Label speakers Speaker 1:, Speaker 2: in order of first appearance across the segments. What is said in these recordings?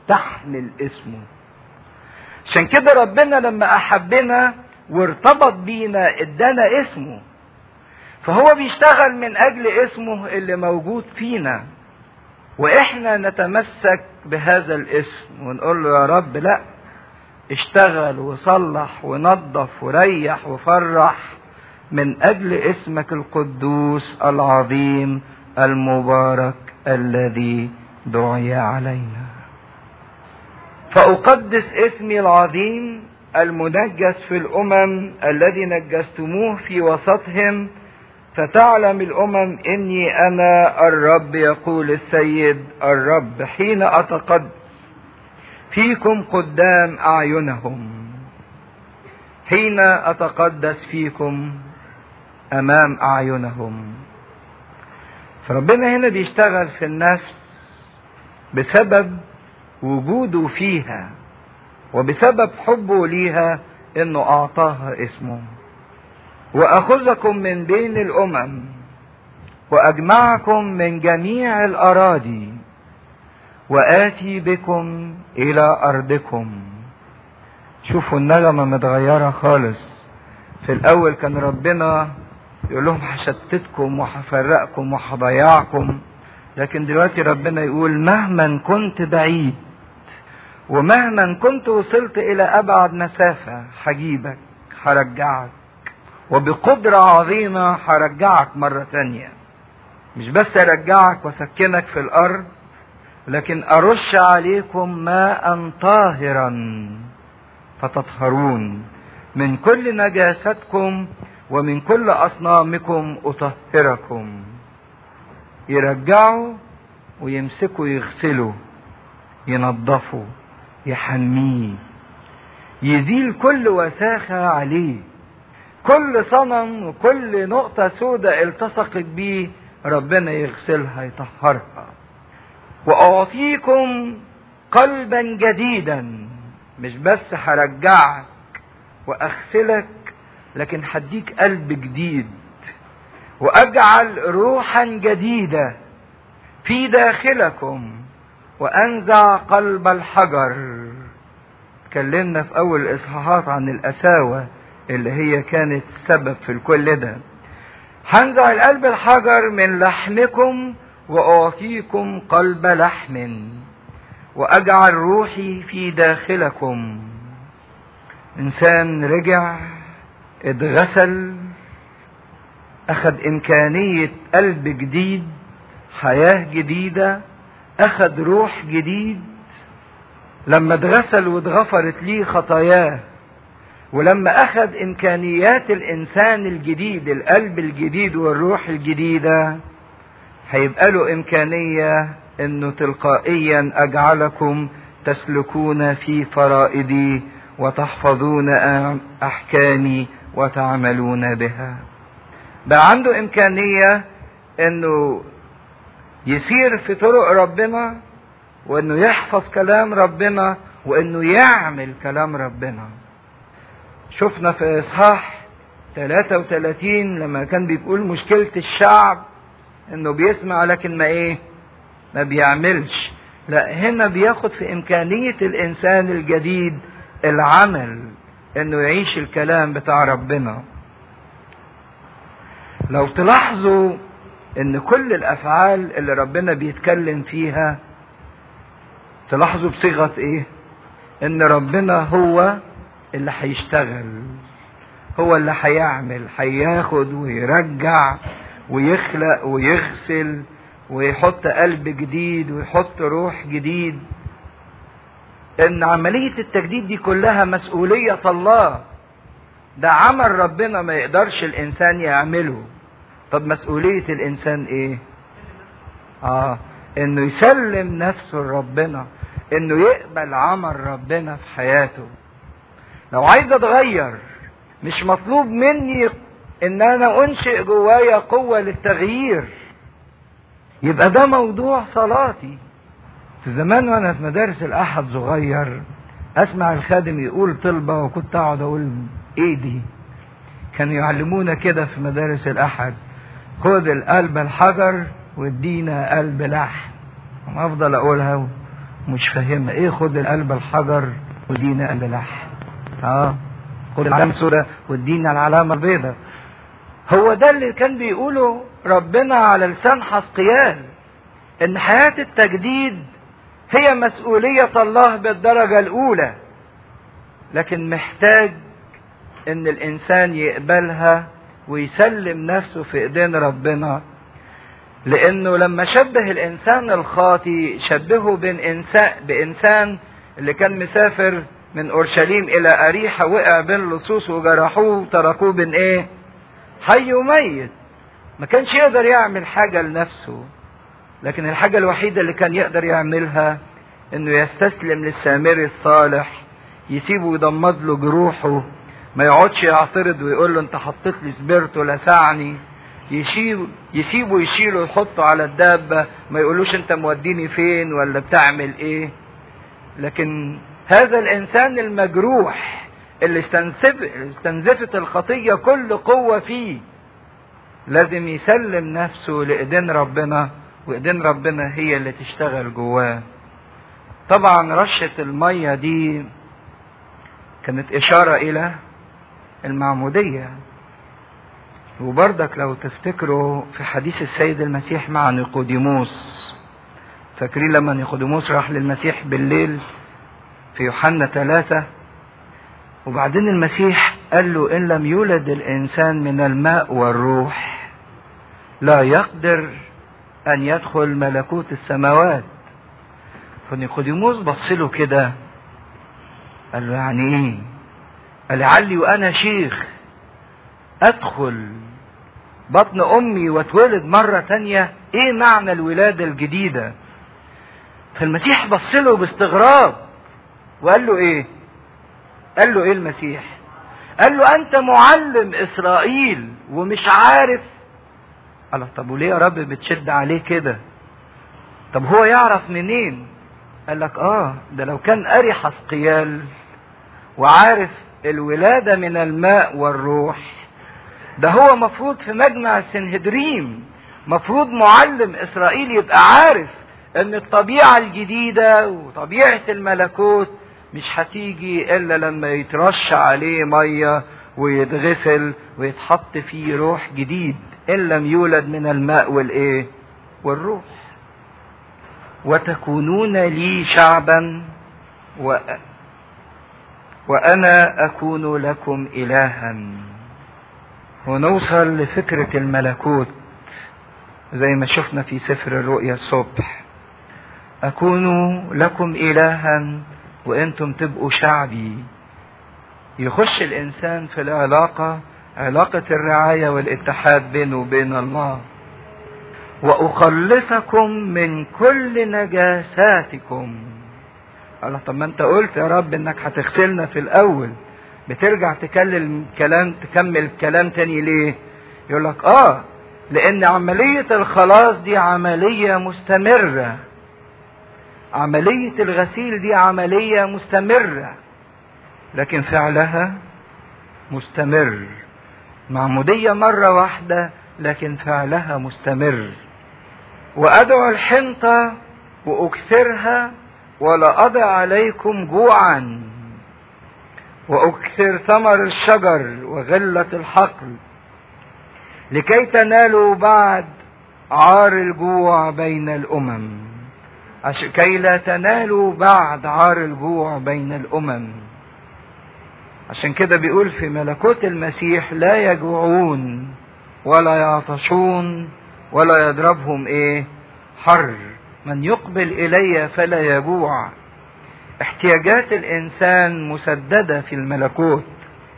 Speaker 1: تحمل اسمه عشان كده ربنا لما احبنا وارتبط بينا ادانا اسمه فهو بيشتغل من اجل اسمه اللي موجود فينا واحنا نتمسك بهذا الاسم ونقول له يا رب لا اشتغل وصلح ونظف وريح وفرح من اجل اسمك القدوس العظيم المبارك الذي دعي علينا فاقدس اسمي العظيم المنجس في الامم الذي نجستموه في وسطهم فتعلم الامم اني انا الرب يقول السيد الرب حين اتقدس فيكم قدام اعينهم حين اتقدس فيكم امام اعينهم فربنا هنا بيشتغل في النفس بسبب وجوده فيها وبسبب حبه ليها انه اعطاها اسمه واخذكم من بين الامم واجمعكم من جميع الاراضي واتي بكم الى ارضكم شوفوا النغمه متغيره خالص في الاول كان ربنا يقول لهم هشتتكم وهفرقكم وهضيعكم لكن دلوقتي ربنا يقول مهما كنت بعيد ومهما كنت وصلت الى ابعد مسافة هجيبك هرجعك وبقدرة عظيمة هرجعك مرة تانية مش بس ارجعك واسكنك في الارض لكن ارش عليكم ماء طاهرا فتطهرون من كل نجاستكم ومن كل اصنامكم اطهركم يرجعوا ويمسكوا يغسلوا ينظفوا يحميه يزيل كل وساخة عليه كل صنم وكل نقطة سوداء التصقت بيه ربنا يغسلها يطهرها وأعطيكم قلبا جديدا مش بس هرجعك وأغسلك لكن هديك قلب جديد وأجعل روحا جديدة في داخلكم وانزع قلب الحجر اتكلمنا في اول الاصحاحات عن القساوة اللي هي كانت سبب في الكل ده هنزع القلب الحجر من لحمكم واعطيكم قلب لحم واجعل روحي في داخلكم انسان رجع اتغسل اخذ امكانية قلب جديد حياة جديدة اخذ روح جديد لما اتغسل واتغفرت ليه خطاياه ولما اخذ امكانيات الانسان الجديد القلب الجديد والروح الجديدة هيبقى له امكانية انه تلقائيا اجعلكم تسلكون في فرائدي وتحفظون احكامي وتعملون بها بقى عنده امكانية انه يسير في طرق ربنا وانه يحفظ كلام ربنا وانه يعمل كلام ربنا شفنا في اصحاح 33 لما كان بيقول مشكلة الشعب انه بيسمع لكن ما ايه ما بيعملش لا هنا بياخد في امكانية الانسان الجديد العمل انه يعيش الكلام بتاع ربنا لو تلاحظوا ان كل الافعال اللي ربنا بيتكلم فيها تلاحظوا بصيغة ايه ان ربنا هو اللي هيشتغل هو اللي هيعمل هياخد ويرجع ويخلق ويغسل ويحط قلب جديد ويحط روح جديد ان عملية التجديد دي كلها مسؤولية الله ده عمل ربنا ما يقدرش الانسان يعمله طب مسؤولية الانسان ايه اه انه يسلم نفسه لربنا انه يقبل عمل ربنا في حياته لو عايز اتغير مش مطلوب مني ان انا انشئ جوايا قوة للتغيير يبقى ده موضوع صلاتي في زمان وانا في مدارس الاحد صغير اسمع الخادم يقول طلبة وكنت اقعد اقول ايه دي كانوا يعلمونا كده في مدارس الاحد خد القلب الحجر وادينا قلب لحم افضل اقولها مش فاهمة ايه خد القلب الحجر ودينا قلب لحم اه خد العلامة السوداء وادينا العلامة البيضاء هو ده اللي كان بيقوله ربنا على لسان حسقيال ان حياة التجديد هي مسؤولية الله بالدرجة الاولى لكن محتاج ان الانسان يقبلها ويسلم نفسه في ايدين ربنا لانه لما شبه الانسان الخاطي شبهه بين انسان بانسان اللي كان مسافر من اورشليم الى اريحة وقع بين لصوص وجرحوه وتركوه بين ايه حي وميت ما كانش يقدر يعمل حاجة لنفسه لكن الحاجة الوحيدة اللي كان يقدر يعملها انه يستسلم للسامري الصالح يسيبه يضمد له جروحه ما يقعدش يعترض ويقول له انت حطيت لي سبرت لسعني يشيل يسيبه يشيله ويحطه على الدابة ما يقولوش انت موديني فين ولا بتعمل ايه لكن هذا الانسان المجروح اللي استنزف استنزفت الخطية كل قوة فيه لازم يسلم نفسه لإيدين ربنا وإيدين ربنا هي اللي تشتغل جواه طبعا رشة المية دي كانت إشارة إلى المعمودية وبرضك لو تفتكروا في حديث السيد المسيح مع نيقوديموس فاكرين لما نيقوديموس راح للمسيح بالليل في يوحنا ثلاثة وبعدين المسيح قال له إن لم يولد الإنسان من الماء والروح لا يقدر أن يدخل ملكوت السماوات فنيقوديموس بص له كده قال له يعني ايه قال لعلي وانا شيخ ادخل بطن امي واتولد مرة تانية ايه معنى الولادة الجديدة فالمسيح بص له باستغراب وقال له ايه قال له ايه المسيح قال له انت معلم اسرائيل ومش عارف قال طب وليه يا رب بتشد عليه كده طب هو يعرف منين قال لك اه ده لو كان قاري حسقيال وعارف الولادة من الماء والروح ده هو مفروض في مجمع السنهدريم مفروض معلم اسرائيل يبقى عارف ان الطبيعة الجديدة وطبيعة الملكوت مش هتيجي الا لما يترش عليه مية ويتغسل ويتحط فيه روح جديد ان لم يولد من الماء والايه والروح وتكونون لي شعبا و... وانا اكون لكم الها ونوصل لفكرة الملكوت زي ما شفنا في سفر الرؤيا الصبح اكون لكم الها وانتم تبقوا شعبي يخش الانسان في العلاقة علاقة الرعاية والاتحاد بينه وبين الله واخلصكم من كل نجاساتكم الله طب ما انت قلت يا رب انك هتغسلنا في الاول بترجع تكلم كلام تكمل كلام تاني ليه يقول لك اه لان عملية الخلاص دي عملية مستمرة عملية الغسيل دي عملية مستمرة لكن فعلها مستمر معمودية مرة واحدة لكن فعلها مستمر وأدعو الحنطة وأكثرها ولا أضع عليكم جوعا وأكثر ثمر الشجر وغلة الحقل لكي تنالوا بعد عار الجوع بين الأمم عش... كي لا تنالوا بعد عار الجوع بين الأمم عشان كده بيقول في ملكوت المسيح لا يجوعون ولا يعطشون ولا يضربهم ايه حر من يقبل الي فلا يجوع احتياجات الانسان مسدده في الملكوت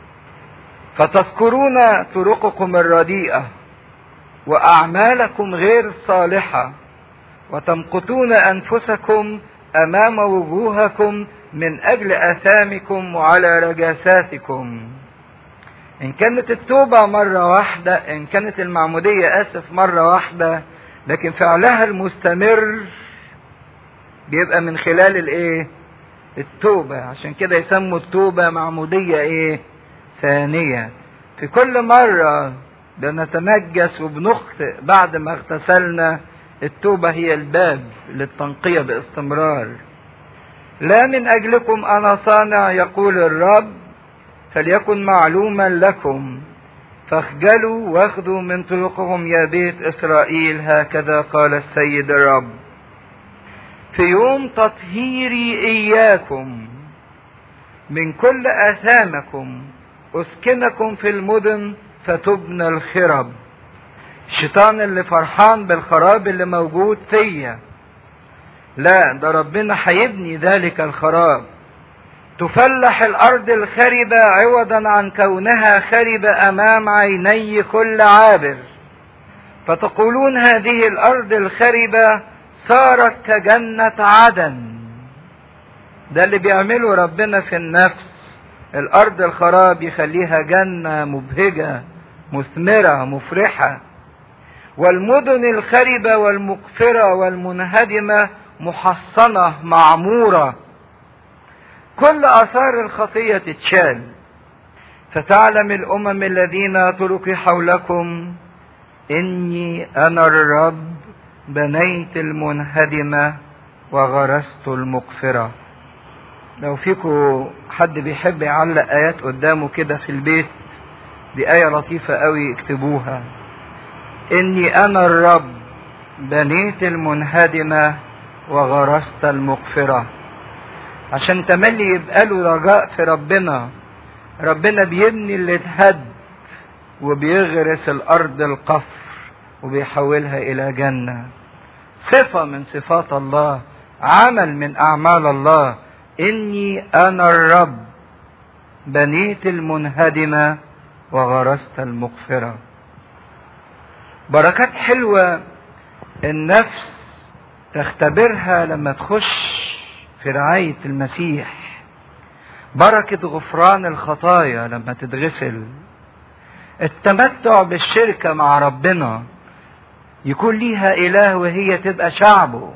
Speaker 1: فتذكرون طرقكم الرديئه واعمالكم غير الصالحه وتمقتون انفسكم امام وجوهكم من اجل اثامكم وعلى رجاساتكم ان كانت التوبة مرة واحدة ان كانت المعمودية اسف مرة واحدة لكن فعلها المستمر بيبقى من خلال الايه التوبة عشان كده يسموا التوبة معمودية ايه ثانية في كل مرة بنتنجس وبنخطئ بعد ما اغتسلنا التوبة هي الباب للتنقية باستمرار لا من أجلكم أنا صانع يقول الرب فليكن معلوما لكم فاخجلوا واخذوا من طرقهم يا بيت إسرائيل هكذا قال السيد الرب في يوم تطهيري إياكم من كل آثامكم أسكنكم في المدن فتبنى الخرب الشيطان اللي فرحان بالخراب اللي موجود فيا لا ده ربنا هيبني ذلك الخراب تفلح الارض الخربة عوضا عن كونها خربة امام عيني كل عابر فتقولون هذه الارض الخربة صارت كجنة عدن ده اللي بيعمله ربنا في النفس الارض الخراب يخليها جنة مبهجة مثمرة مفرحة والمدن الخربة والمقفرة والمنهدمة محصنة معمورة كل آثار الخطية تتشال فتعلم الأمم الذين تركي حولكم إني أنا الرب بنيت المنهدمة وغرست المقفرة لو فيكم حد بيحب يعلق آيات قدامه كده في البيت دي آية لطيفة قوي اكتبوها إني أنا الرب بنيت المنهدمة وغرست المغفرة عشان تملي يبقى له رجاء في ربنا ربنا بيبني اللي اتهد وبيغرس الأرض القفر وبيحولها إلى جنة صفة من صفات الله عمل من أعمال الله إني أنا الرب بنيت المنهدمة وغرست المغفرة بركات حلوة النفس تختبرها لما تخش في رعاية المسيح بركة غفران الخطايا لما تتغسل التمتع بالشركة مع ربنا يكون ليها إله وهي تبقى شعبه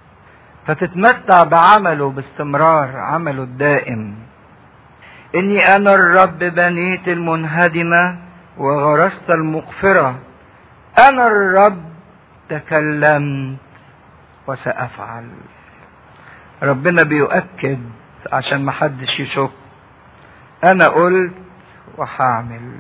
Speaker 1: فتتمتع بعمله باستمرار عمله الدائم إني أنا الرب بنيت المنهدمة وغرست المغفرة أنا الرب تكلمت وسأفعل ربنا بيؤكد عشان محدش يشك أنا قلت وهعمل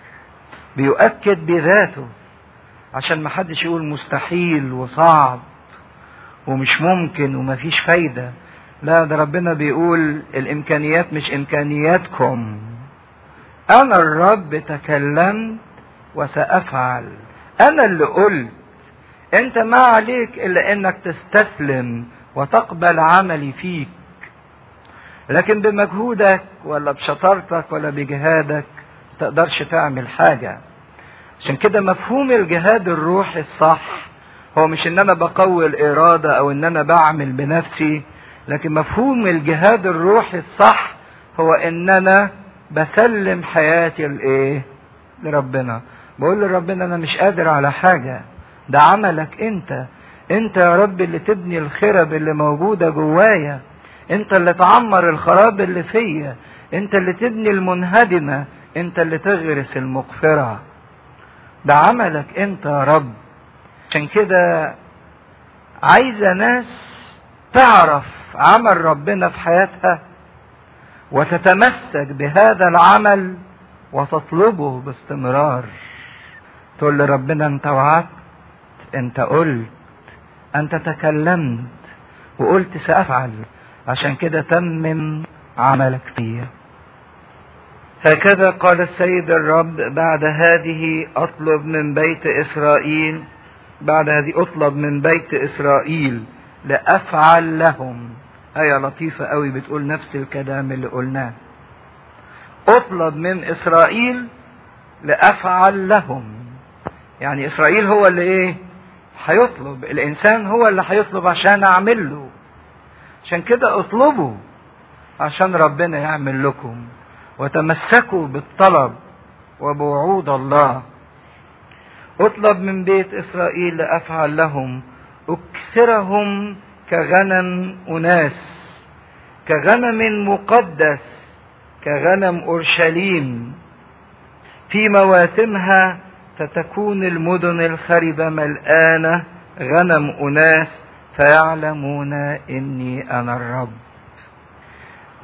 Speaker 1: بيؤكد بذاته عشان محدش يقول مستحيل وصعب ومش ممكن ومفيش فايدة لا ده ربنا بيقول الإمكانيات مش إمكانياتكم أنا الرب تكلمت وسأفعل أنا اللي قلت أنت ما عليك إلا إنك تستسلم وتقبل عملي فيك لكن بمجهودك ولا بشطارتك ولا بجهادك تقدرش تعمل حاجة عشان كده مفهوم الجهاد الروحي الصح هو مش ان انا بقوي الارادة او ان انا بعمل بنفسي لكن مفهوم الجهاد الروحي الصح هو ان انا بسلم حياتي لايه لربنا بقول لربنا انا مش قادر على حاجة ده عملك انت انت يا رب اللي تبني الخرب اللي موجودة جوايا انت اللي تعمر الخراب اللي فيا انت اللي تبني المنهدمة انت اللي تغرس المغفرة ده عملك انت يا رب عشان كده عايزة ناس تعرف عمل ربنا في حياتها وتتمسك بهذا العمل وتطلبه باستمرار تقول لربنا انت وعدت انت قلت انت تكلمت وقلت سافعل عشان كده تمم عملك فيا هكذا قال السيد الرب بعد هذه اطلب من بيت اسرائيل بعد هذه اطلب من بيت اسرائيل لافعل لهم آية لطيفة قوي بتقول نفس الكلام اللي قلناه اطلب من اسرائيل لافعل لهم يعني اسرائيل هو اللي ايه هيطلب الانسان هو اللي هيطلب عشان اعمل له عشان كده اطلبوا عشان ربنا يعمل لكم وتمسكوا بالطلب وبوعود الله اطلب من بيت اسرائيل لافعل لهم اكثرهم كغنم اناس كغنم مقدس كغنم اورشليم في مواسمها فتكون المدن الخربة ملآنة غنم أناس فيعلمون إني أنا الرب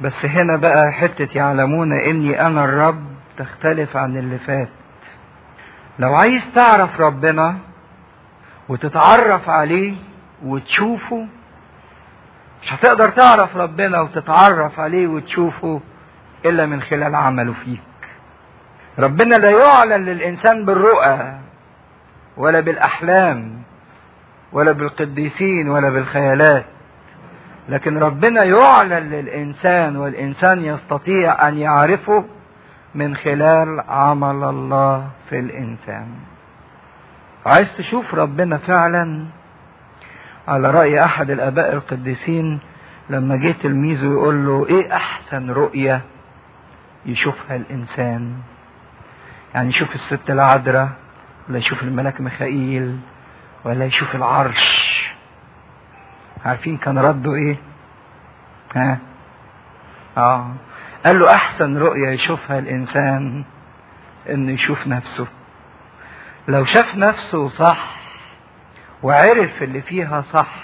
Speaker 1: بس هنا بقى حتة يعلمون اني انا الرب تختلف عن اللي فات لو عايز تعرف ربنا وتتعرف عليه وتشوفه مش هتقدر تعرف ربنا وتتعرف عليه وتشوفه الا من خلال عمله فيك ربنا لا يعلن للانسان بالرؤى ولا بالاحلام ولا بالقديسين ولا بالخيالات لكن ربنا يعلن للانسان والانسان يستطيع ان يعرفه من خلال عمل الله في الانسان عايز تشوف ربنا فعلا على راي احد الاباء القديسين لما جه تلميذه يقول له ايه احسن رؤيه يشوفها الانسان يعني يشوف الست العذراء ولا يشوف الملاك ميخائيل ولا يشوف العرش عارفين كان رده ايه ها اه قال له احسن رؤية يشوفها الانسان انه يشوف نفسه لو شاف نفسه صح وعرف اللي فيها صح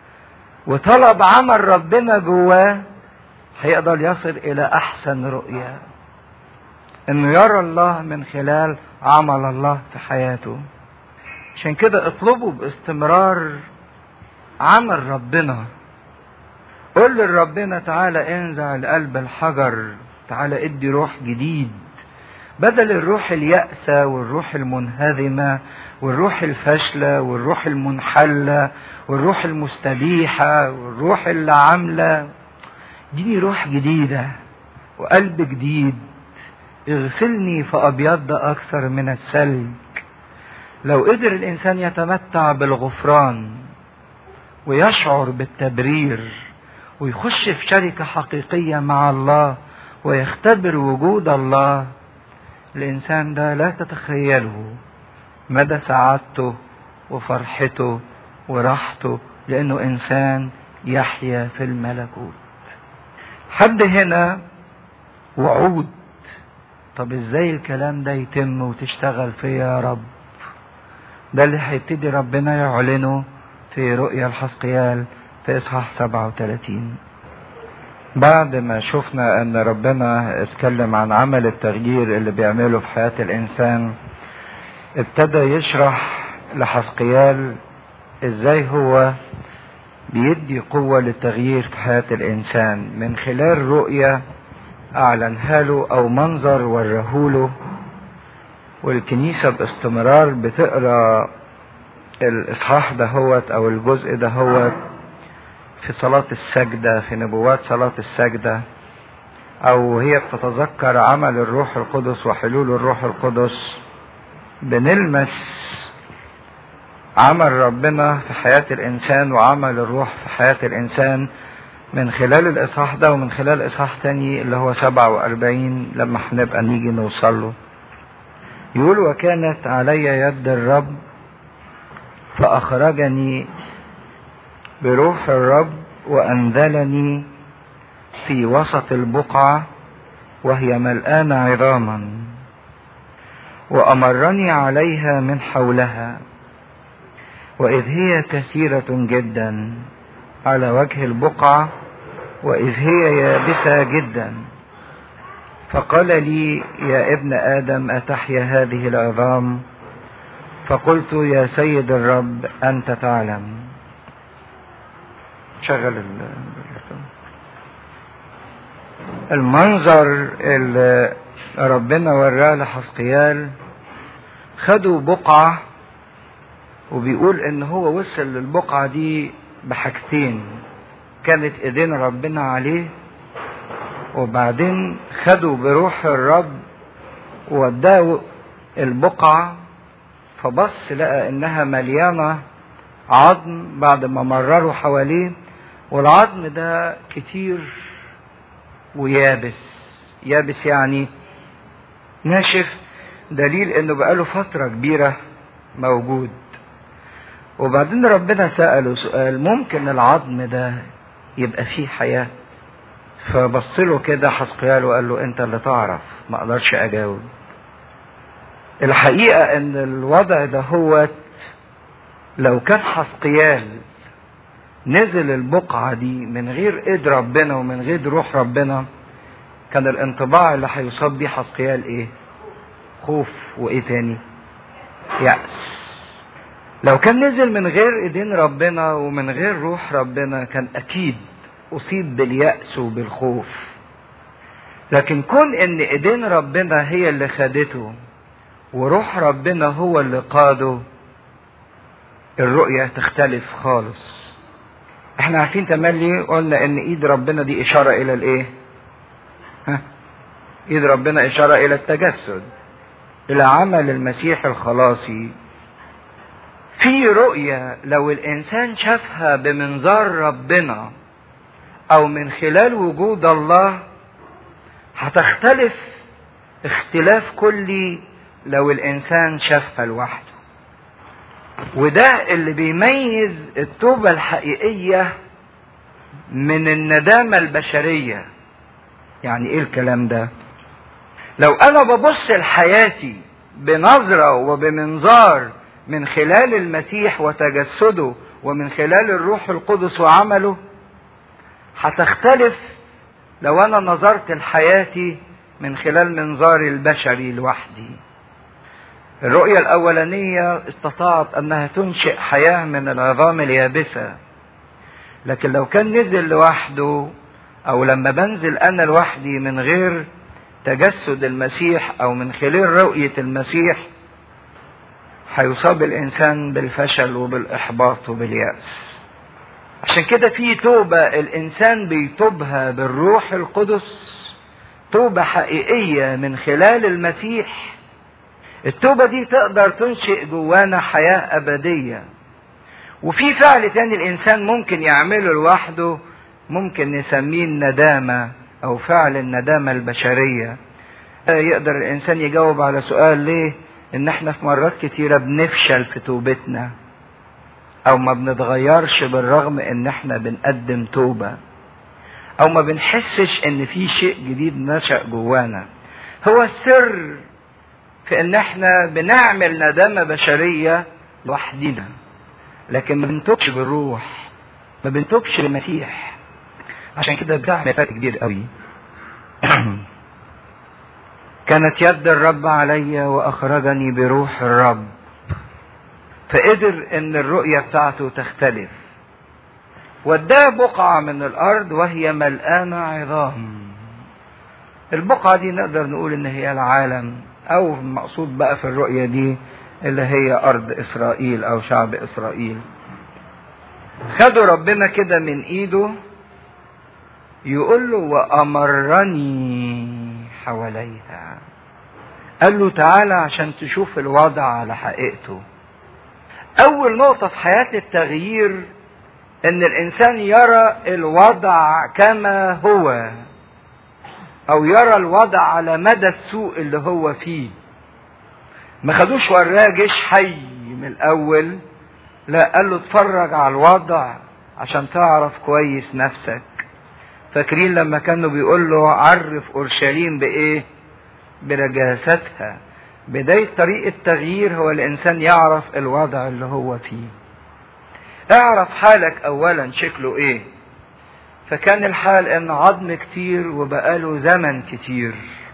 Speaker 1: وطلب عمل ربنا جواه هيقدر يصل الى احسن رؤية انه يرى الله من خلال عمل الله في حياته عشان كده اطلبوا باستمرار عمل ربنا قول لربنا تعالى انزع القلب الحجر تعالى ادي روح جديد بدل الروح اليأسة والروح المنهزمة والروح الفاشلة والروح المنحلة والروح المستبيحة والروح اللي عاملة اديني روح جديدة وقلب جديد اغسلني فأبيض أكثر من الثلج لو قدر الإنسان يتمتع بالغفران ويشعر بالتبرير ويخش في شركة حقيقية مع الله ويختبر وجود الله الإنسان ده لا تتخيله مدى سعادته وفرحته وراحته لأنه إنسان يحيا في الملكوت حد هنا وعود طب ازاي الكلام ده يتم وتشتغل فيه يا رب ده اللي هيبتدي ربنا يعلنه في رؤيا الحسقيال في اصحاح 37 بعد ما شفنا ان ربنا اتكلم عن عمل التغيير اللي بيعمله في حياة الانسان ابتدى يشرح لحسقيال ازاي هو بيدي قوة للتغيير في حياة الانسان من خلال رؤية اعلنها له او منظر ورهوله والكنيسة باستمرار بتقرا الاصحاح دهوت او الجزء دهوت في صلاة السجدة في نبوات صلاة السجدة او هي بتتذكر عمل الروح القدس وحلول الروح القدس بنلمس عمل ربنا في حياة الانسان وعمل الروح في حياة الانسان من خلال الاصحاح ده ومن خلال اصحاح تاني اللي هو 47 لما هنبقى نيجي نوصل له يقول وكانت علي يد الرب فأخرجني بروح الرب وأنزلني في وسط البقعة وهي ملآنة عظاما وأمرني عليها من حولها وإذ هي كثيرة جدا على وجه البقعة وإذ هي يابسة جدا فقال لي يا ابن آدم أتحيا هذه العظام فقلت يا سيد الرب أنت تعلم شغل المنظر اللي ربنا وراه لحسقيال خدوا بقعة وبيقول ان هو وصل للبقعة دي بحاجتين كانت ايدين ربنا عليه وبعدين خدوا بروح الرب ووداه البقعة فبص لقى انها مليانة عظم بعد ما مرروا حواليه والعظم ده كتير ويابس يابس يعني ناشف دليل انه بقاله فترة كبيرة موجود وبعدين ربنا سأله سؤال ممكن العظم ده يبقى فيه حياة فبص له كده حسقيال وقال له انت اللي تعرف ما اقدرش اجاوب الحقيقة ان الوضع ده هو لو كان حسقيال نزل البقعة دي من غير ايد ربنا ومن غير روح ربنا كان الانطباع اللي هيصاب بيه حسقيال ايه خوف وايه تاني يأس لو كان نزل من غير ايدين ربنا ومن غير روح ربنا كان اكيد اصيب باليأس وبالخوف لكن كون ان ايدين ربنا هي اللي خدته وروح ربنا هو اللي قاده الرؤية تختلف خالص احنا عارفين تملي قلنا ان ايد ربنا دي اشارة الى الايه ها ايد ربنا اشارة الى التجسد الى عمل المسيح الخلاصي في رؤية لو الانسان شافها بمنظار ربنا او من خلال وجود الله هتختلف اختلاف كلي لو الانسان شافها لوحده وده اللي بيميز التوبة الحقيقية من الندامة البشرية يعني ايه الكلام ده لو انا ببص لحياتي بنظرة وبمنظار من خلال المسيح وتجسده ومن خلال الروح القدس وعمله هتختلف لو انا نظرت لحياتي من خلال منظاري البشري لوحدي الرؤية الأولانية استطاعت أنها تنشئ حياة من العظام اليابسة لكن لو كان نزل لوحده أو لما بنزل أنا لوحدي من غير تجسد المسيح أو من خلال رؤية المسيح هيصاب الإنسان بالفشل وبالإحباط وباليأس عشان كده في توبة الإنسان بيتوبها بالروح القدس توبة حقيقية من خلال المسيح التوبة دي تقدر تنشئ جوانا حياة أبدية وفي فعل تاني الإنسان ممكن يعمله لوحده ممكن نسميه الندامة أو فعل الندامة البشرية يقدر الإنسان يجاوب على سؤال ليه إن إحنا في مرات كتيرة بنفشل في توبتنا أو ما بنتغيرش بالرغم إن إحنا بنقدم توبة أو ما بنحسش إن في شيء جديد نشأ جوانا هو السر في ان احنا بنعمل ندامة بشرية لوحدنا لكن ما بنتوبش بالروح ما بنتوبش بالمسيح عشان كده بتعمل فرق كبير قوي كانت يد الرب علي واخرجني بروح الرب فقدر ان الرؤية بتاعته تختلف وداه بقعة من الارض وهي ملقانة عظام البقعة دي نقدر نقول ان هي العالم او المقصود بقى في الرؤية دي اللي هي ارض اسرائيل او شعب اسرائيل خدوا ربنا كده من ايده يقول له وامرني حواليها قال له تعالى عشان تشوف الوضع على حقيقته اول نقطة في حياة التغيير ان الانسان يرى الوضع كما هو او يرى الوضع على مدى السوء اللي هو فيه ما خدوش وراه جيش حي من الاول لا قال له اتفرج على الوضع عشان تعرف كويس نفسك فاكرين لما كانوا بيقول له عرف اورشليم بايه برجاستها بداية طريق التغيير هو الانسان يعرف الوضع اللي هو فيه اعرف حالك اولا شكله ايه فكان الحال ان عظم كتير وبقاله زمن كتير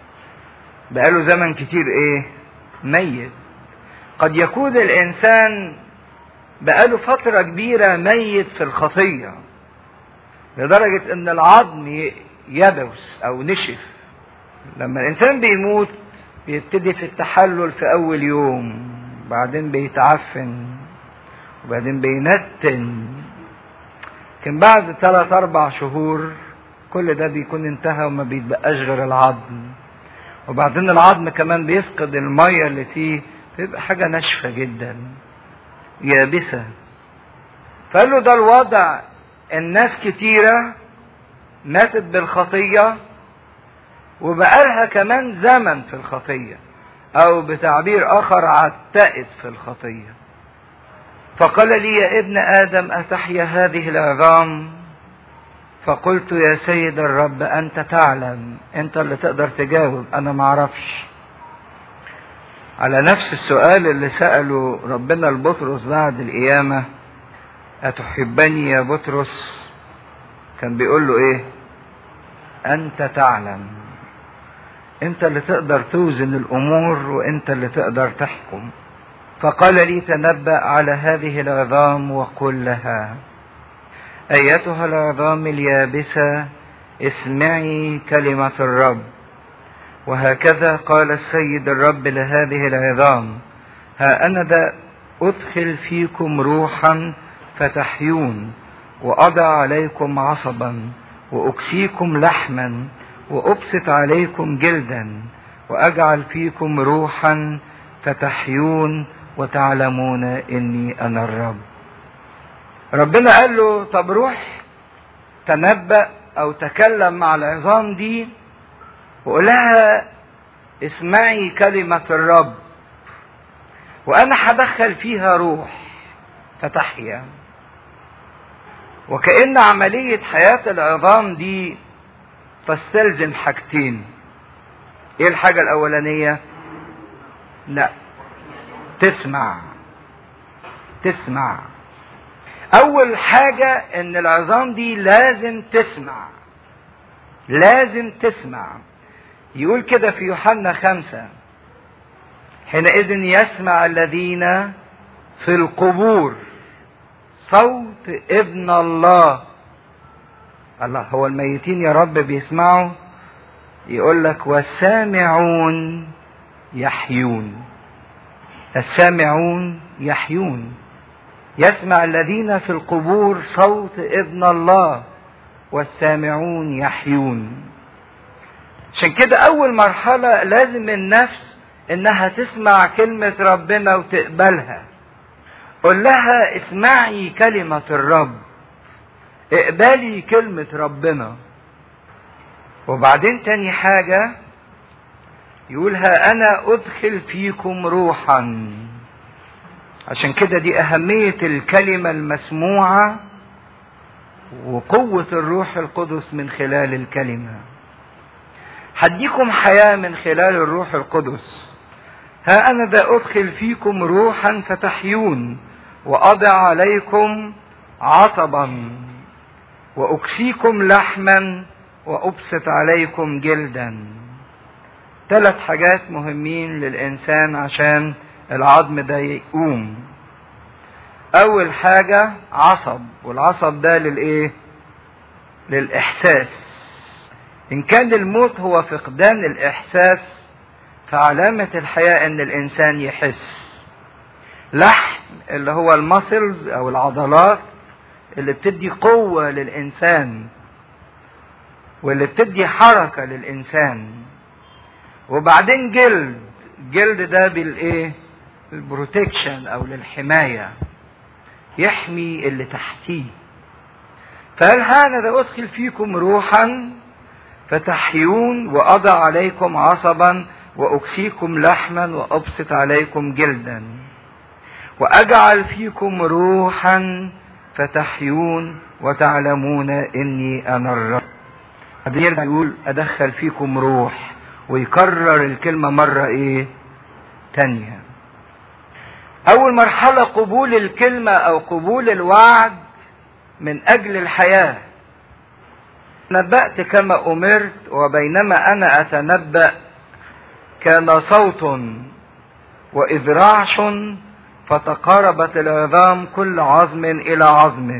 Speaker 1: بقاله زمن كتير ايه ميت قد يكون الانسان بقاله فترة كبيرة ميت في الخطية لدرجة ان العظم يبس او نشف لما الانسان بيموت بيبتدي في التحلل في اول يوم بعدين بيتعفن وبعدين بينتن لكن بعد ثلاث اربع شهور كل ده بيكون انتهى وما بيتبقاش غير العظم وبعدين العظم كمان بيفقد المية اللي فيه بيبقى حاجة ناشفة جدا يابسة فقال له ده الوضع الناس كتيرة ماتت بالخطية وبقالها كمان زمن في الخطية او بتعبير اخر عتقت في الخطيه فقال لي يا ابن ادم اتحيا هذه العظام فقلت يا سيد الرب انت تعلم انت اللي تقدر تجاوب انا ما اعرفش على نفس السؤال اللي سأله ربنا لبطرس بعد القيامة أتحبني يا بطرس كان بيقول له ايه انت تعلم انت اللي تقدر توزن الامور وانت اللي تقدر تحكم فقال لي تنبأ على هذه العظام وقل لها ايتها العظام اليابسة اسمعي كلمة الرب وهكذا قال السيد الرب لهذه العظام ها أنا ذا أدخل فيكم روحا فتحيون وأضع عليكم عصبا وأكسيكم لحما وأبسط عليكم جلدا وأجعل فيكم روحا فتحيون وتعلمون إني أنا الرب ربنا قال له طب روح تنبأ أو تكلم مع العظام دي وقول لها اسمعي كلمة الرب وأنا هدخل فيها روح فتحيا وكأن عملية حياة العظام دي تستلزم حاجتين ايه الحاجة الأولانية؟ لا تسمع تسمع أول حاجة إن العظام دي لازم تسمع لازم تسمع يقول كده في يوحنا خمسة حينئذ يسمع الذين في القبور صوت ابن الله الله هو الميتين يا رب بيسمعوا يقول لك والسامعون يحيون السامعون يحيون يسمع الذين في القبور صوت ابن الله والسامعون يحيون عشان كده اول مرحلة لازم النفس انها تسمع كلمة ربنا وتقبلها قل لها اسمعي كلمة الرب اقبلي كلمة ربنا وبعدين تاني حاجة يقولها انا ادخل فيكم روحا عشان كده دي اهمية الكلمة المسموعة وقوة الروح القدس من خلال الكلمة هديكم حياة من خلال الروح القدس ها أنا ذا أدخل فيكم روحا فتحيون وأضع عليكم عصبا وأكسيكم لحما وأبسط عليكم جلدا ثلاث حاجات مهمين للإنسان عشان العظم ده يقوم أول حاجة عصب والعصب ده للإيه؟ للإحساس إن كان الموت هو فقدان الإحساس فعلامة الحياة إن الإنسان يحس لحم اللي هو المسلز أو العضلات اللي بتدي قوة للإنسان واللي بتدي حركة للإنسان وبعدين جلد جلد ده بالإيه؟ البروتكشن أو للحماية يحمي اللي تحتيه فهل هذا أدخل فيكم روحا فتحيون وأضع عليكم عصبا وأكسيكم لحما وأبسط عليكم جلدا وأجعل فيكم روحا فتحيون وتعلمون إني أنا الرب بعدين يرجع يقول أدخل فيكم روح ويكرر الكلمة مرة إيه تانية أول مرحلة قبول الكلمة أو قبول الوعد من أجل الحياة نبأت كما أمرت وبينما أنا أتنبأ كان صوت وإذ رعش فتقاربت العظام كل عظم إلى عظمه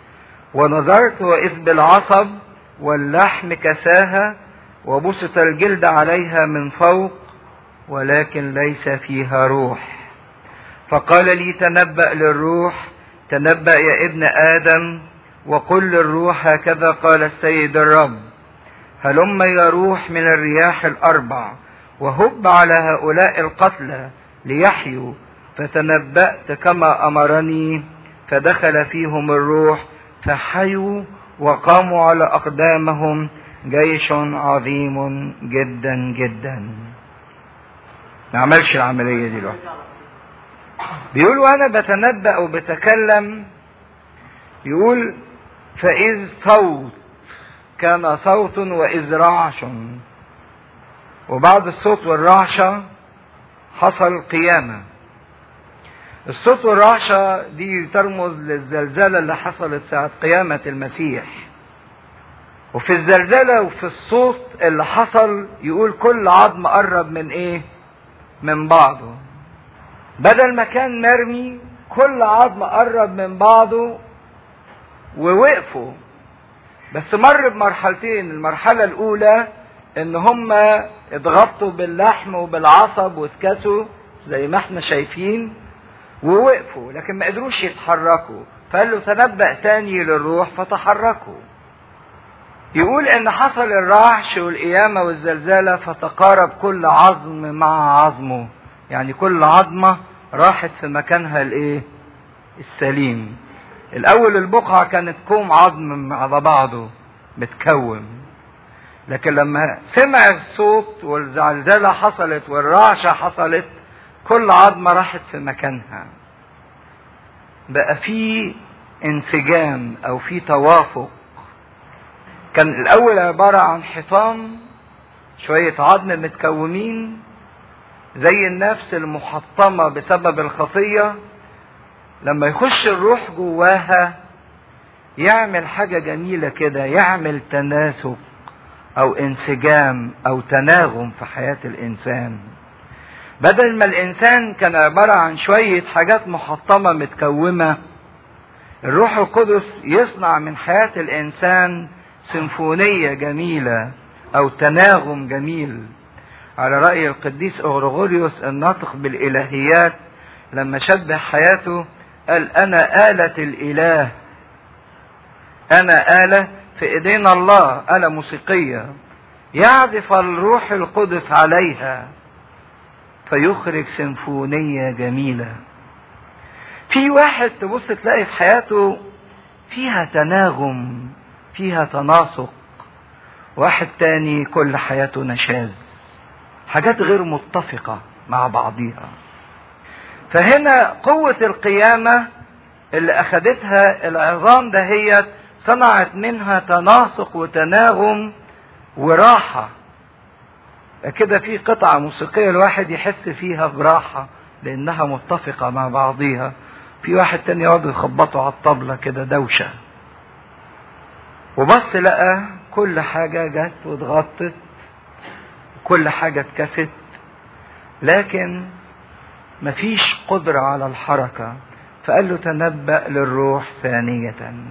Speaker 1: ونظرت وإذ بالعصب واللحم كساها وبسط الجلد عليها من فوق ولكن ليس فيها روح فقال لي تنبأ للروح تنبأ يا ابن آدم وقل للروح هكذا قال السيد الرب هلم يا روح من الرياح الأربع وهب على هؤلاء القتلى ليحيوا فتنبأت كما أمرني فدخل فيهم الروح فحيوا وقاموا على أقدامهم جيش عظيم جدا جدا ما عملش العملية دي لوحده بيقول وانا بتنبأ وبتكلم يقول فإذ صوت كان صوت وإذ رعش وبعد الصوت والرعشة حصل قيامة الصوت والرعشة دي ترمز للزلزلة اللي حصلت ساعة قيامة المسيح وفي الزلزلة وفي الصوت اللي حصل يقول كل عظم قرب من ايه من بعضه بدل ما كان مرمي كل عظم قرب من بعضه ووقفوا بس مر بمرحلتين المرحلة الأولى إن هم اتغطوا باللحم وبالعصب واتكسوا زي ما احنا شايفين ووقفوا لكن ما قدروش يتحركوا فقال له تنبأ تاني للروح فتحركوا يقول ان حصل الرعش والقيامة والزلزلة فتقارب كل عظم مع عظمه يعني كل عظمة راحت في مكانها الايه السليم الاول البقعة كانت كوم عظم على بعضه متكوم لكن لما سمع الصوت والزلزلة حصلت والرعشة حصلت كل عظمة راحت في مكانها بقى في انسجام او في توافق كان الاول عبارة عن حطام شوية عظم متكومين زي النفس المحطمة بسبب الخطية لما يخش الروح جواها يعمل حاجة جميلة كده يعمل تناسق او انسجام او تناغم في حياة الانسان بدل ما الانسان كان عبارة عن شوية حاجات محطمة متكومة الروح القدس يصنع من حياة الانسان سيمفونية جميلة او تناغم جميل على رأي القديس اغرغوريوس الناطق بالالهيات لما شبه حياته قال انا آلة الاله انا آلة في ايدينا الله آلة موسيقية يعزف الروح القدس عليها فيخرج سيمفونية جميلة في واحد تبص تلاقي في حياته فيها تناغم فيها تناسق واحد تاني كل حياته نشاز حاجات غير متفقة مع بعضيها فهنا قوة القيامة اللي أخدتها العظام دهيت صنعت منها تناسق وتناغم وراحة كده في قطعة موسيقية الواحد يحس فيها براحة لأنها متفقة مع بعضيها في واحد تاني يقعد يخبطوا على الطبلة كده دوشة وبص لقى كل حاجة جت واتغطت كل حاجة اتكست لكن مفيش قدرة على الحركة فقال له تنبأ للروح ثانية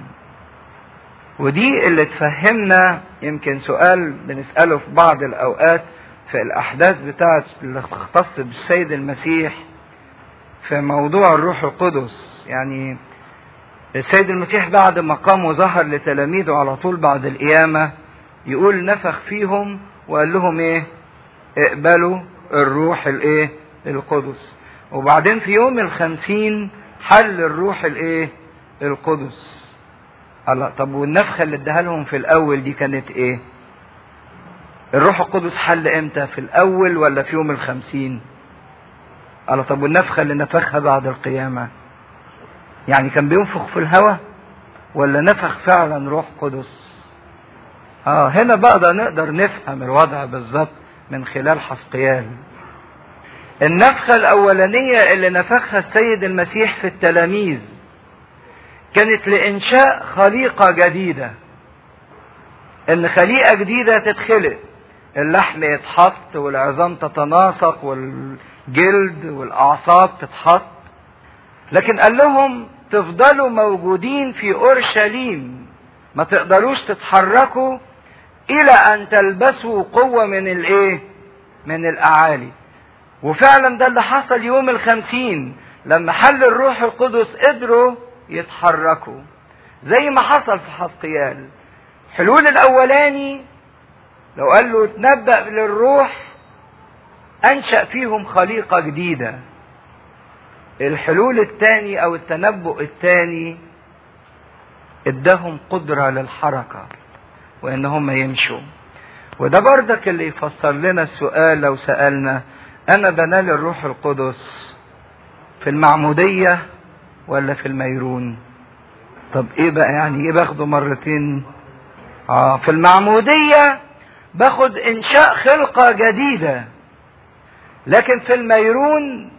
Speaker 1: ودي اللي تفهمنا يمكن سؤال بنسأله في بعض الأوقات في الأحداث بتاعت اللي تختص بالسيد المسيح في موضوع الروح القدس يعني السيد المسيح بعد ما قام وظهر لتلاميذه على طول بعد القيامة يقول نفخ فيهم وقال لهم ايه اقبلوا الروح الايه القدس وبعدين في يوم الخمسين حل الروح الايه القدس الله طب والنفخه اللي اداها لهم في الاول دي كانت ايه الروح القدس حل امتى في الاول ولا في يوم الخمسين الله طب والنفخه اللي نفخها بعد القيامه يعني كان بينفخ في الهواء ولا نفخ فعلا روح قدس اه هنا بقى نقدر نفهم الوضع بالظبط من خلال حسقيال النفخة الأولانية اللي نفخها السيد المسيح في التلاميذ كانت لإنشاء خليقة جديدة إن خليقة جديدة تتخلق اللحم يتحط والعظام تتناسق والجلد والأعصاب تتحط لكن قال لهم تفضلوا موجودين في أورشليم ما تقدروش تتحركوا إلى أن تلبسوا قوة من الإيه؟ من الأعالي وفعلا ده اللي حصل يوم الخمسين لما حل الروح القدس قدروا يتحركوا زي ما حصل في حسقيال حلول الاولاني لو قال له تنبأ للروح انشأ فيهم خليقة جديدة الحلول الثاني او التنبؤ الثاني اداهم قدرة للحركة وان هم يمشوا وده بردك اللي يفسر لنا السؤال لو سألنا انا بنال الروح القدس في المعمودية ولا في الميرون طب ايه بقى يعني ايه باخده مرتين اه في المعمودية باخد انشاء خلقة جديدة لكن في الميرون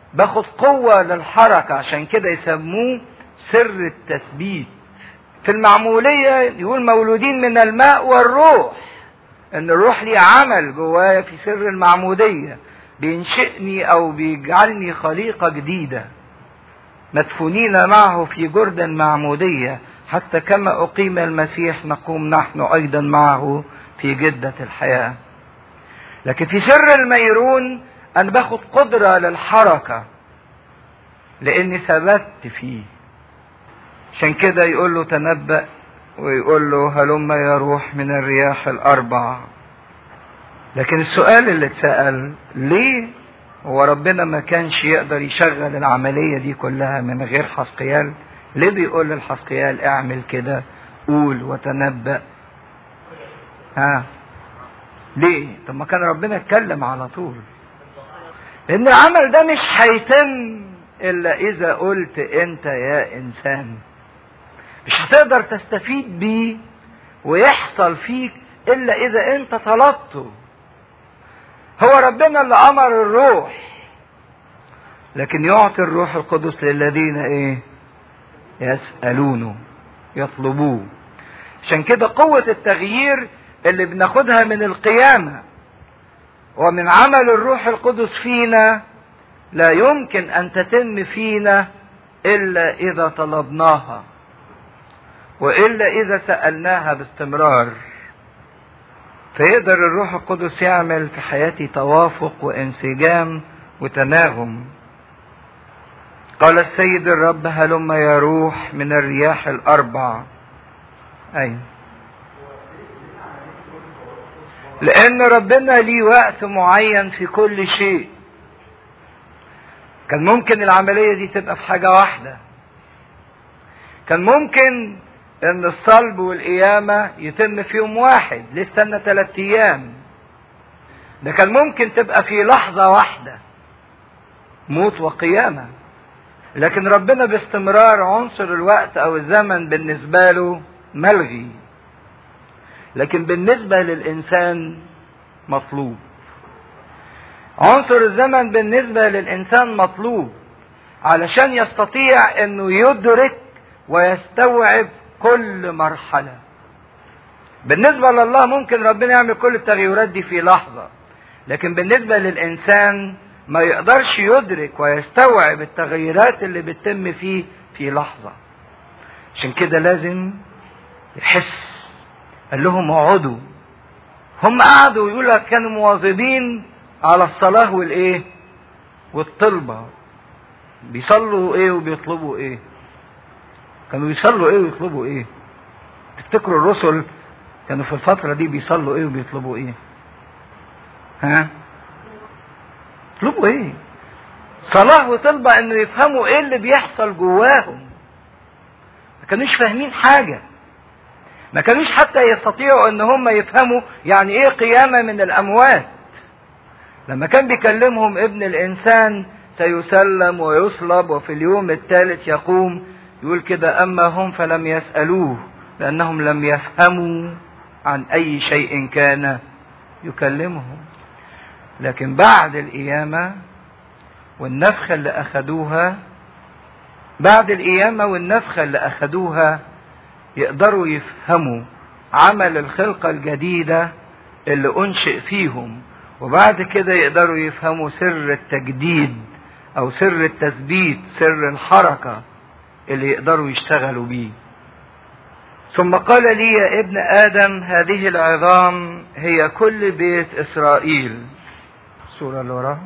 Speaker 1: باخد قوة للحركة عشان كده يسموه سر التثبيت في المعمولية يقول مولودين من الماء والروح ان الروح ليه عمل جوايا في سر المعمودية بينشئني او بيجعلني خليقة جديدة مدفونين معه في جرد معمودية حتى كما أقيم المسيح نقوم نحن أيضا معه في جدة الحياة لكن في سر الميرون أنا باخد قدرة للحركة لأني ثبت فيه عشان كده يقول له تنبأ ويقول له هلم يا روح من الرياح الأربع لكن السؤال اللي اتسأل ليه هو ربنا ما كانش يقدر يشغل العملية دي كلها من غير حسقيال ليه بيقول للحسقيال اعمل كده قول وتنبأ ها ليه طب ما كان ربنا اتكلم على طول لان العمل ده مش هيتم الا اذا قلت انت يا انسان مش هتقدر تستفيد بيه ويحصل فيك الا اذا انت طلبته هو ربنا اللي امر الروح لكن يعطي الروح القدس للذين ايه يسالونه يطلبوه عشان كده قوه التغيير اللي بناخدها من القيامه ومن عمل الروح القدس فينا لا يمكن ان تتم فينا الا اذا طلبناها والا اذا سالناها باستمرار فيقدر الروح القدس يعمل في حياتي توافق وانسجام وتناغم قال السيد الرب هلم يا روح من الرياح الاربع ايوه لان ربنا ليه وقت معين في كل شيء كان ممكن العمليه دي تبقى في حاجه واحده كان ممكن ان الصلب والقيامه يتم في يوم واحد ليه استنى ثلاث ايام ده كان ممكن تبقى في لحظه واحده موت وقيامه لكن ربنا باستمرار عنصر الوقت او الزمن بالنسبه له ملغي لكن بالنسبه للانسان مطلوب عنصر الزمن بالنسبه للانسان مطلوب علشان يستطيع انه يدرك ويستوعب كل مرحله بالنسبه لله ممكن ربنا يعمل كل التغيرات دي في لحظه لكن بالنسبه للانسان ما يقدرش يدرك ويستوعب التغيرات اللي بتتم فيه في لحظة عشان كده لازم يحس قال لهم اقعدوا هم قعدوا يقول لك كانوا مواظبين على الصلاة والايه والطلبة بيصلوا ايه وبيطلبوا ايه كانوا بيصلوا ايه ويطلبوا ايه تفتكروا الرسل كانوا في الفترة دي بيصلوا ايه وبيطلبوا ايه ها يطلبوا ايه صلاة وطلبة انه يفهموا ايه اللي بيحصل جواهم ما كانوش فاهمين حاجة ما كانوش حتى يستطيعوا ان هم يفهموا يعني ايه قيامة من الاموات لما كان بيكلمهم ابن الانسان سيسلم ويصلب وفي اليوم الثالث يقوم يقول كده اما هم فلم يسألوه لانهم لم يفهموا عن اي شيء كان يكلمهم لكن بعد القيامة والنفخة اللي أخدوها بعد القيامة والنفخة اللي أخدوها يقدروا يفهموا عمل الخلقة الجديدة اللي أنشئ فيهم وبعد كده يقدروا يفهموا سر التجديد أو سر التثبيت سر الحركة اللي يقدروا يشتغلوا بيه ثم قال لي يا ابن آدم هذه العظام هي كل بيت إسرائيل الصورة اللي وراها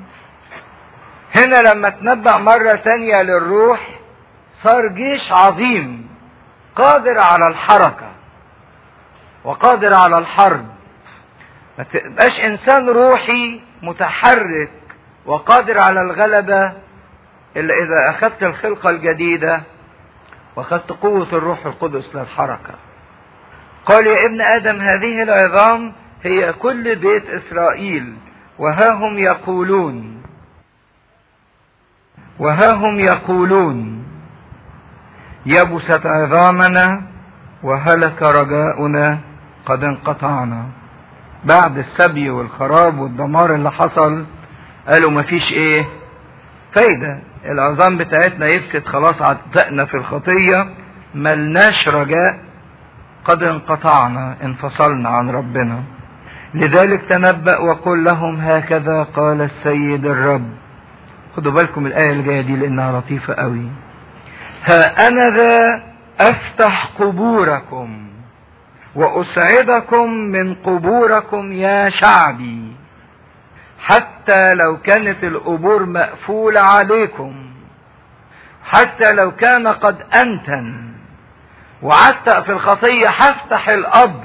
Speaker 1: هنا لما تنبأ مرة تانية للروح صار جيش عظيم قادر على الحركة وقادر على الحرب ما تبقاش انسان روحي متحرك وقادر على الغلبة الا اذا اخذت الخلقة الجديدة واخذت قوة الروح القدس للحركة قال يا ابن ادم هذه العظام هي كل بيت اسرائيل وها هم يقولون وها هم يقولون يبست عظامنا وهلك رجاؤنا قد انقطعنا بعد السبي والخراب والدمار اللي حصل قالوا مفيش ايه فايدة العظام بتاعتنا يفسد خلاص عتقنا في الخطية ملناش رجاء قد انقطعنا انفصلنا عن ربنا لذلك تنبأ وقل لهم هكذا قال السيد الرب خدوا بالكم الآية اللي جاية دي لأنها لطيفة قوي ها أنا ذا أفتح قبوركم وأسعدكم من قبوركم يا شعبي حتى لو كانت القبور مقفولة عليكم حتى لو كان قد أنتن وعتق في الخطية هفتح القبر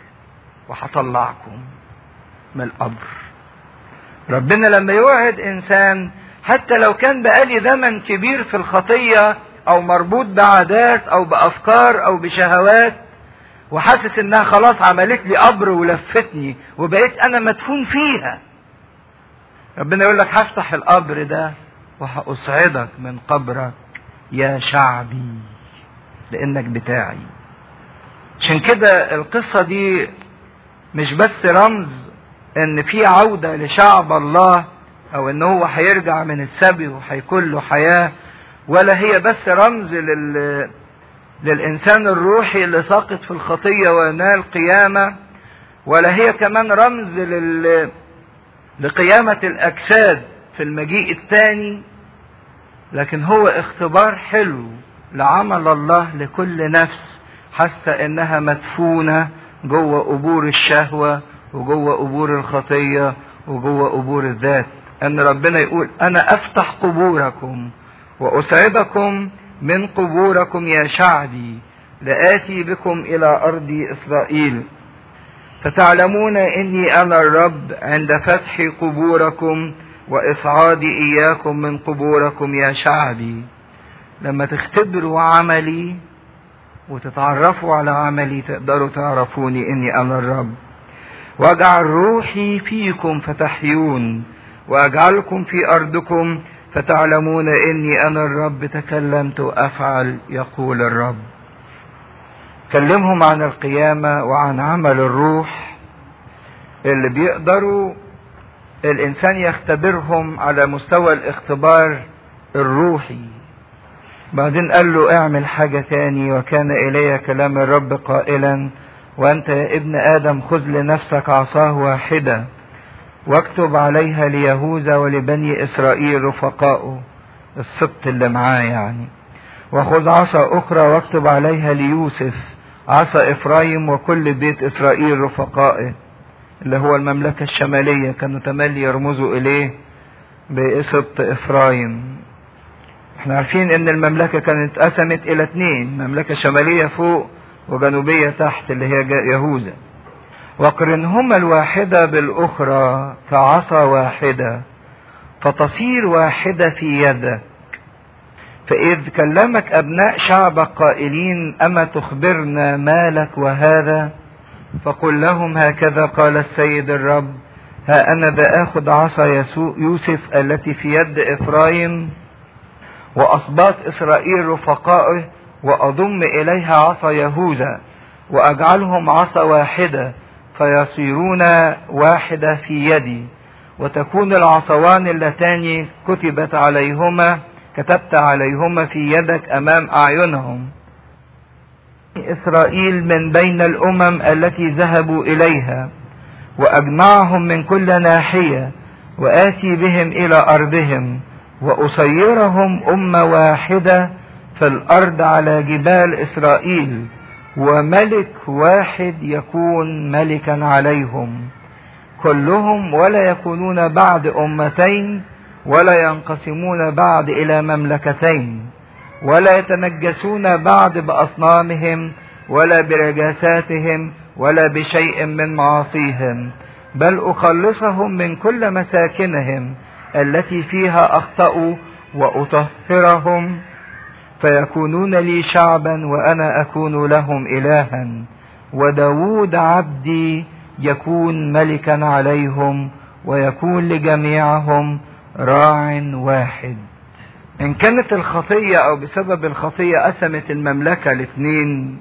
Speaker 1: وهطلعكم من القبر ربنا لما يوعد إنسان حتى لو كان بقالي زمن كبير في الخطية أو مربوط بعادات أو بأفكار أو بشهوات وحاسس إنها خلاص عملت لي قبر ولفتني وبقيت أنا مدفون فيها ربنا يقول لك هفتح القبر ده وهأصعدك من قبرك يا شعبي لانك بتاعي عشان كده القصة دي مش بس رمز ان في عودة لشعب الله او ان هو هيرجع من السبي وهيكون له حياة ولا هي بس رمز لل للانسان الروحي اللي ساقط في الخطية ونال قيامة ولا هي كمان رمز لل لقيامة الاجساد في المجيء الثاني لكن هو اختبار حلو لعمل الله لكل نفس حاسه انها مدفونه جوه قبور الشهوه وجوه قبور الخطيه وجوه قبور الذات ان ربنا يقول انا افتح قبوركم واسعدكم من قبوركم يا شعبي لاتي بكم الى ارض اسرائيل فتعلمون اني انا الرب عند فتح قبوركم واصعادي اياكم من قبوركم يا شعبي لما تختبروا عملي وتتعرفوا على عملي تقدروا تعرفوني اني انا الرب واجعل روحي فيكم فتحيون واجعلكم في ارضكم فتعلمون اني انا الرب تكلمت وافعل يقول الرب كلمهم عن القيامه وعن عمل الروح اللي بيقدروا الانسان يختبرهم على مستوى الاختبار الروحي بعدين قال له اعمل حاجة تاني وكان إلي كلام الرب قائلا وأنت يا ابن آدم خذ لنفسك عصاه واحدة واكتب عليها ليهوذا ولبني إسرائيل رفقائه السبط اللي معاه يعني وخذ عصا أخرى واكتب عليها ليوسف عصا إفرايم وكل بيت إسرائيل رفقائه اللي هو المملكة الشمالية كانوا تملي يرمزوا إليه بسبط إفرايم احنا عارفين ان المملكة كانت قسمت الى اتنين مملكة شمالية فوق وجنوبية تحت اللي هي يهوذا وقرنهما الواحدة بالاخرى كعصا واحدة فتصير واحدة في يدك فإذ كلمك أبناء شعبك قائلين أما تخبرنا مالك وهذا فقل لهم هكذا قال السيد الرب ها أنا ذا آخذ عصا يوسف التي في يد إفرايم وأصباط إسرائيل رفقائه وأضم إليها عصا يهوذا وأجعلهم عصا واحدة فيصيرون واحدة في يدي وتكون العصوان اللتان كتبت عليهما كتبت عليهما في يدك أمام أعينهم إسرائيل من بين الأمم التي ذهبوا إليها وأجمعهم من كل ناحية وآتي بهم إلى أرضهم وأصيرهم أمة واحدة في الأرض على جبال إسرائيل وملك واحد يكون ملكا عليهم كلهم ولا يكونون بعد أمتين ولا ينقسمون بعد إلى مملكتين ولا يتنجسون بعد بأصنامهم ولا برجاساتهم ولا بشيء من معاصيهم بل أخلصهم من كل مساكنهم التي فيها اخطأوا واطهرهم فيكونون لي شعبا وانا اكون لهم الها وداود عبدي يكون ملكا عليهم ويكون لجميعهم راع واحد ان كانت الخطية او بسبب الخطية قسمت المملكة لاثنين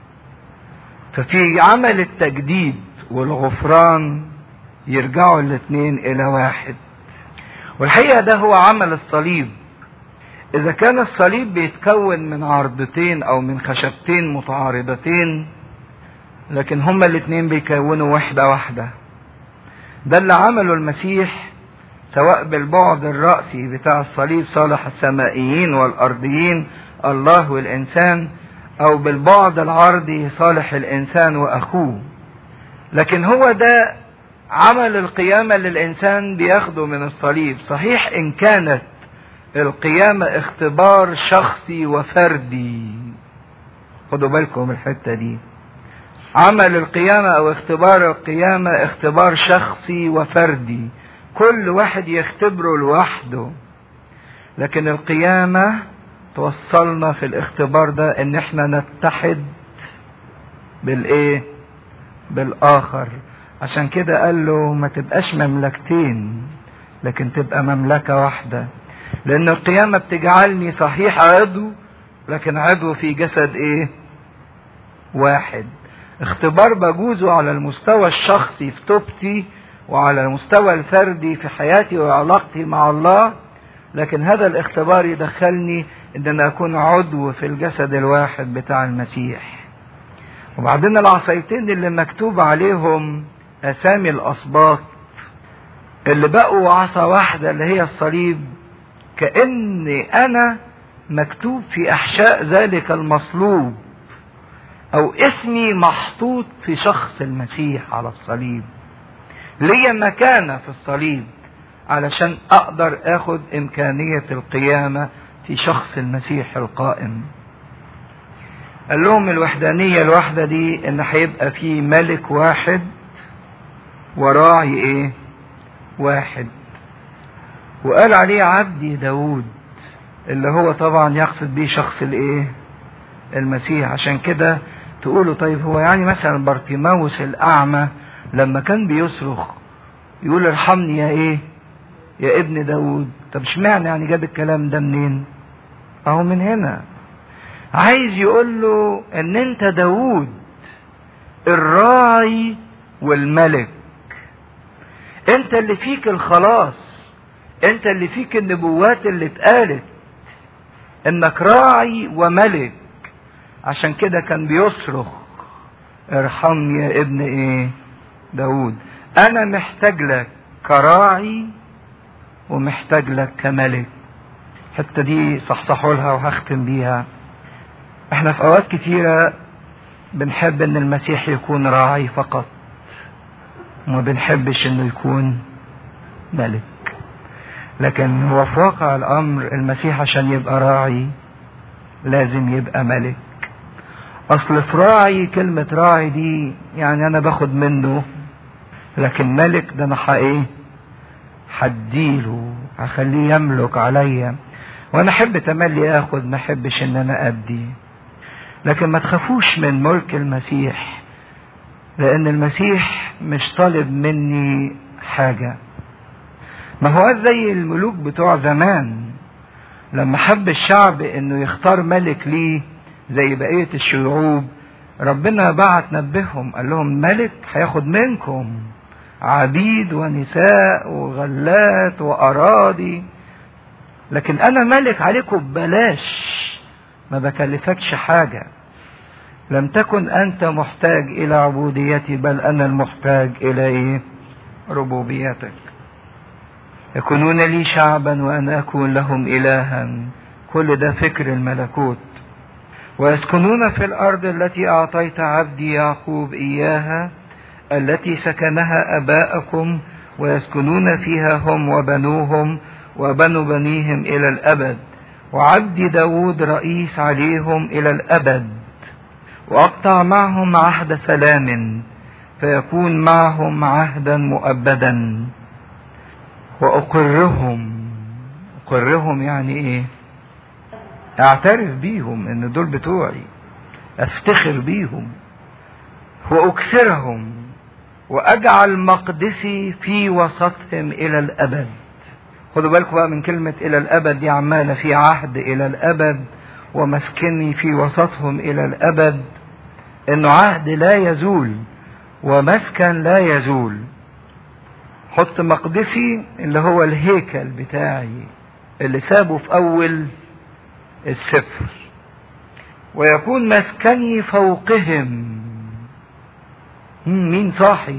Speaker 1: ففي عمل التجديد والغفران يرجعوا الاثنين الى واحد والحقيقة ده هو عمل الصليب إذا كان الصليب بيتكون من عرضتين أو من خشبتين متعارضتين لكن هما الاتنين بيكونوا وحدة واحدة ده اللي عمله المسيح سواء بالبعد الرأسي بتاع الصليب صالح السمائيين والأرضيين الله والإنسان أو بالبعد العرضي صالح الإنسان وأخوه لكن هو ده عمل القيامة اللي الإنسان بياخده من الصليب صحيح إن كانت القيامة اختبار شخصي وفردي خدوا بالكم الحتة دي عمل القيامة أو اختبار القيامة اختبار شخصي وفردي كل واحد يختبره لوحده لكن القيامة توصلنا في الاختبار ده ان احنا نتحد بالايه بالاخر عشان كده قال له ما تبقاش مملكتين لكن تبقى مملكة واحدة لان القيامة بتجعلني صحيح عضو لكن عضو في جسد ايه واحد اختبار بجوزه على المستوى الشخصي في توبتي وعلى المستوى الفردي في حياتي وعلاقتي مع الله لكن هذا الاختبار يدخلني ان انا اكون عضو في الجسد الواحد بتاع المسيح وبعدين العصايتين اللي مكتوب عليهم اسامي الاسباط اللي بقوا عصا واحده اللي هي الصليب كاني انا مكتوب في احشاء ذلك المصلوب او اسمي محطوط في شخص المسيح على الصليب ليا مكانة في الصليب علشان اقدر اخد امكانية القيامة في شخص المسيح القائم قال لهم الوحدانية الواحدة دي ان هيبقى في ملك واحد وراعي ايه واحد وقال عليه عبدي داود اللي هو طبعا يقصد بيه شخص الايه المسيح عشان كده تقولوا طيب هو يعني مثلا بارتيماوس الاعمى لما كان بيصرخ يقول ارحمني يا ايه يا ابن داود طب اشمعنى يعني جاب الكلام ده منين اهو من هنا عايز يقول له ان انت داود الراعي والملك انت اللي فيك الخلاص انت اللي فيك النبوات اللي اتقالت انك راعي وملك عشان كده كان بيصرخ ارحمني يا ابن ايه داود انا محتاج لك كراعي ومحتاج لك كملك الحته دي صحصحوا لها وهختم بيها احنا في اوقات كتيره بنحب ان المسيح يكون راعي فقط وما بنحبش انه يكون ملك لكن هو في واقع الامر المسيح عشان يبقى راعي لازم يبقى ملك اصل في راعي كلمة راعي دي يعني انا باخد منه لكن ملك ده انا ايه هديله هخليه يملك عليا وانا احب تملي اخد ما احبش ان انا ادي لكن ما تخافوش من ملك المسيح لان المسيح مش طالب مني حاجة ما هو زي الملوك بتوع زمان لما حب الشعب انه يختار ملك ليه زي بقية الشعوب ربنا بعت نبههم قال لهم ملك هياخد منكم عبيد ونساء وغلات وأراضي لكن أنا ملك عليكم ببلاش ما بكلفكش حاجة لم تكن أنت محتاج إلى عبوديتي بل أنا المحتاج إلى إيه؟ ربوبيتك يكونون لي شعبا وأنا أكون لهم إلها كل ده فكر الملكوت ويسكنون في الأرض التي أعطيت عبدي يعقوب إياها التي سكنها أباءكم ويسكنون فيها هم وبنوهم وبنو بنيهم إلى الأبد وعبدي داود رئيس عليهم إلى الأبد وأقطع معهم عهد سلام فيكون معهم عهدا مؤبدا وأقرهم أقرهم يعني إيه اعترف بيهم ان دول بتوعي افتخر بيهم واكثرهم واجعل مقدسي في وسطهم الى الابد خدوا بالكم بقى من كلمة الى الابد دي عمالة في عهد الى الابد ومسكني في وسطهم الى الابد انه عهد لا يزول ومسكن لا يزول حط مقدسي اللي هو الهيكل بتاعي اللي سابه في اول السفر ويكون مسكني فوقهم مين صاحي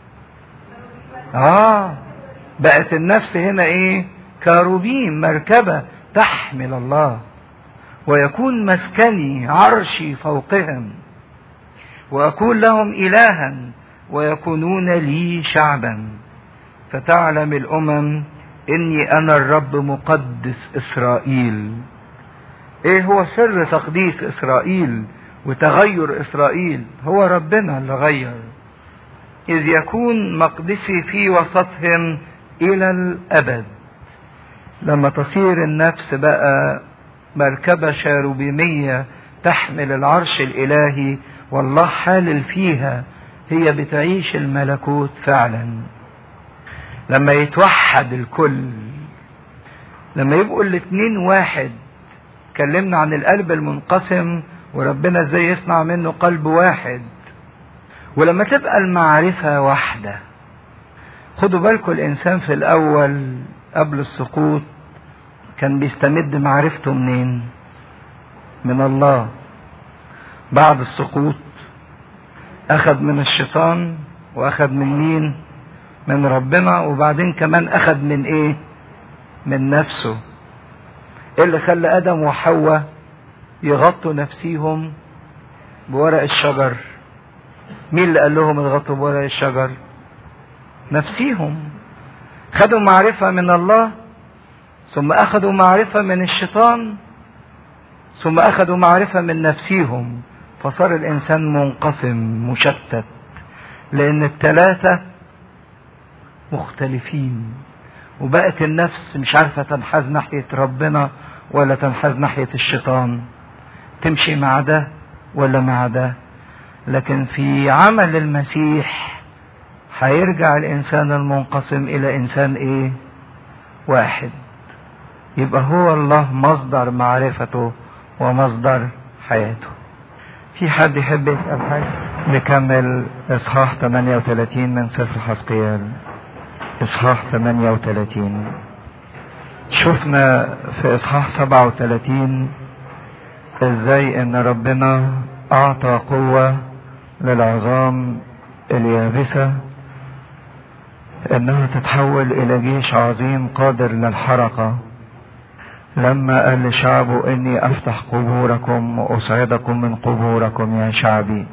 Speaker 1: اه بقت النفس هنا ايه كاروبيم مركبة تحمل الله ويكون مسكني عرشي فوقهم واكون لهم الها ويكونون لي شعبا فتعلم الامم اني انا الرب مقدس اسرائيل ايه هو سر تقديس اسرائيل وتغير اسرائيل هو ربنا اللي غير اذ يكون مقدسي في وسطهم الى الابد لما تصير النفس بقى مركبة شاروبيمية تحمل العرش الالهي والله حالل فيها هي بتعيش الملكوت فعلا لما يتوحد الكل لما يبقوا الاتنين واحد اتكلمنا عن القلب المنقسم وربنا ازاي يصنع منه قلب واحد ولما تبقى المعرفة واحدة خدوا بالكم الانسان في الاول قبل السقوط كان بيستمد معرفته منين من الله بعد السقوط اخذ من الشيطان واخذ من مين من ربنا وبعدين كمان اخذ من ايه من نفسه ايه اللي خلى ادم وحواء يغطوا نفسيهم بورق الشجر مين اللي قال لهم اضغطوا بورق الشجر نفسيهم خدوا معرفة من الله ثم اخذوا معرفة من الشيطان ثم اخذوا معرفة من نفسيهم فصار الانسان منقسم مشتت لان الثلاثة مختلفين وبقت النفس مش عارفة تنحاز ناحية ربنا ولا تنحاز ناحية الشيطان تمشي مع ده ولا مع ده لكن في عمل المسيح هيرجع الانسان المنقسم الى انسان ايه واحد يبقى هو الله مصدر معرفته ومصدر حياته في حد يحب يسأل حاجة نكمل اصحاح 38 من سفر حسقيال اصحاح 38 شفنا في اصحاح 37 ازاي ان ربنا اعطى قوة للعظام اليابسة انها تتحول الى جيش عظيم قادر للحركة لما قال لشعبه اني افتح قبوركم واصعدكم من قبوركم يا شعبي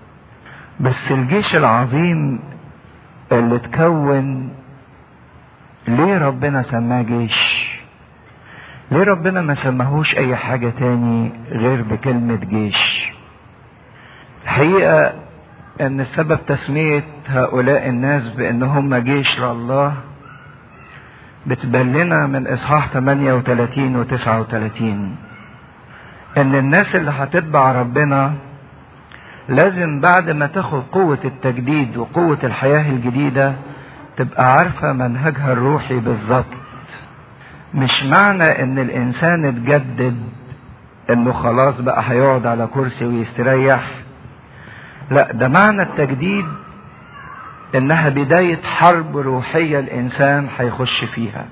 Speaker 1: بس الجيش العظيم اللي تكون ليه ربنا سماه جيش ليه ربنا ما سماهوش اي حاجة تاني غير بكلمة جيش الحقيقة ان سبب تسمية هؤلاء الناس بان هم جيش لله بتبان لنا من اصحاح 38 و 39 ان الناس اللي هتتبع ربنا لازم بعد ما تاخد قوة التجديد وقوة الحياة الجديدة تبقى عارفة منهجها الروحي بالظبط مش معنى ان الانسان اتجدد انه خلاص بقى هيقعد على كرسي ويستريح لا ده معنى التجديد انها بداية حرب روحية الانسان هيخش فيها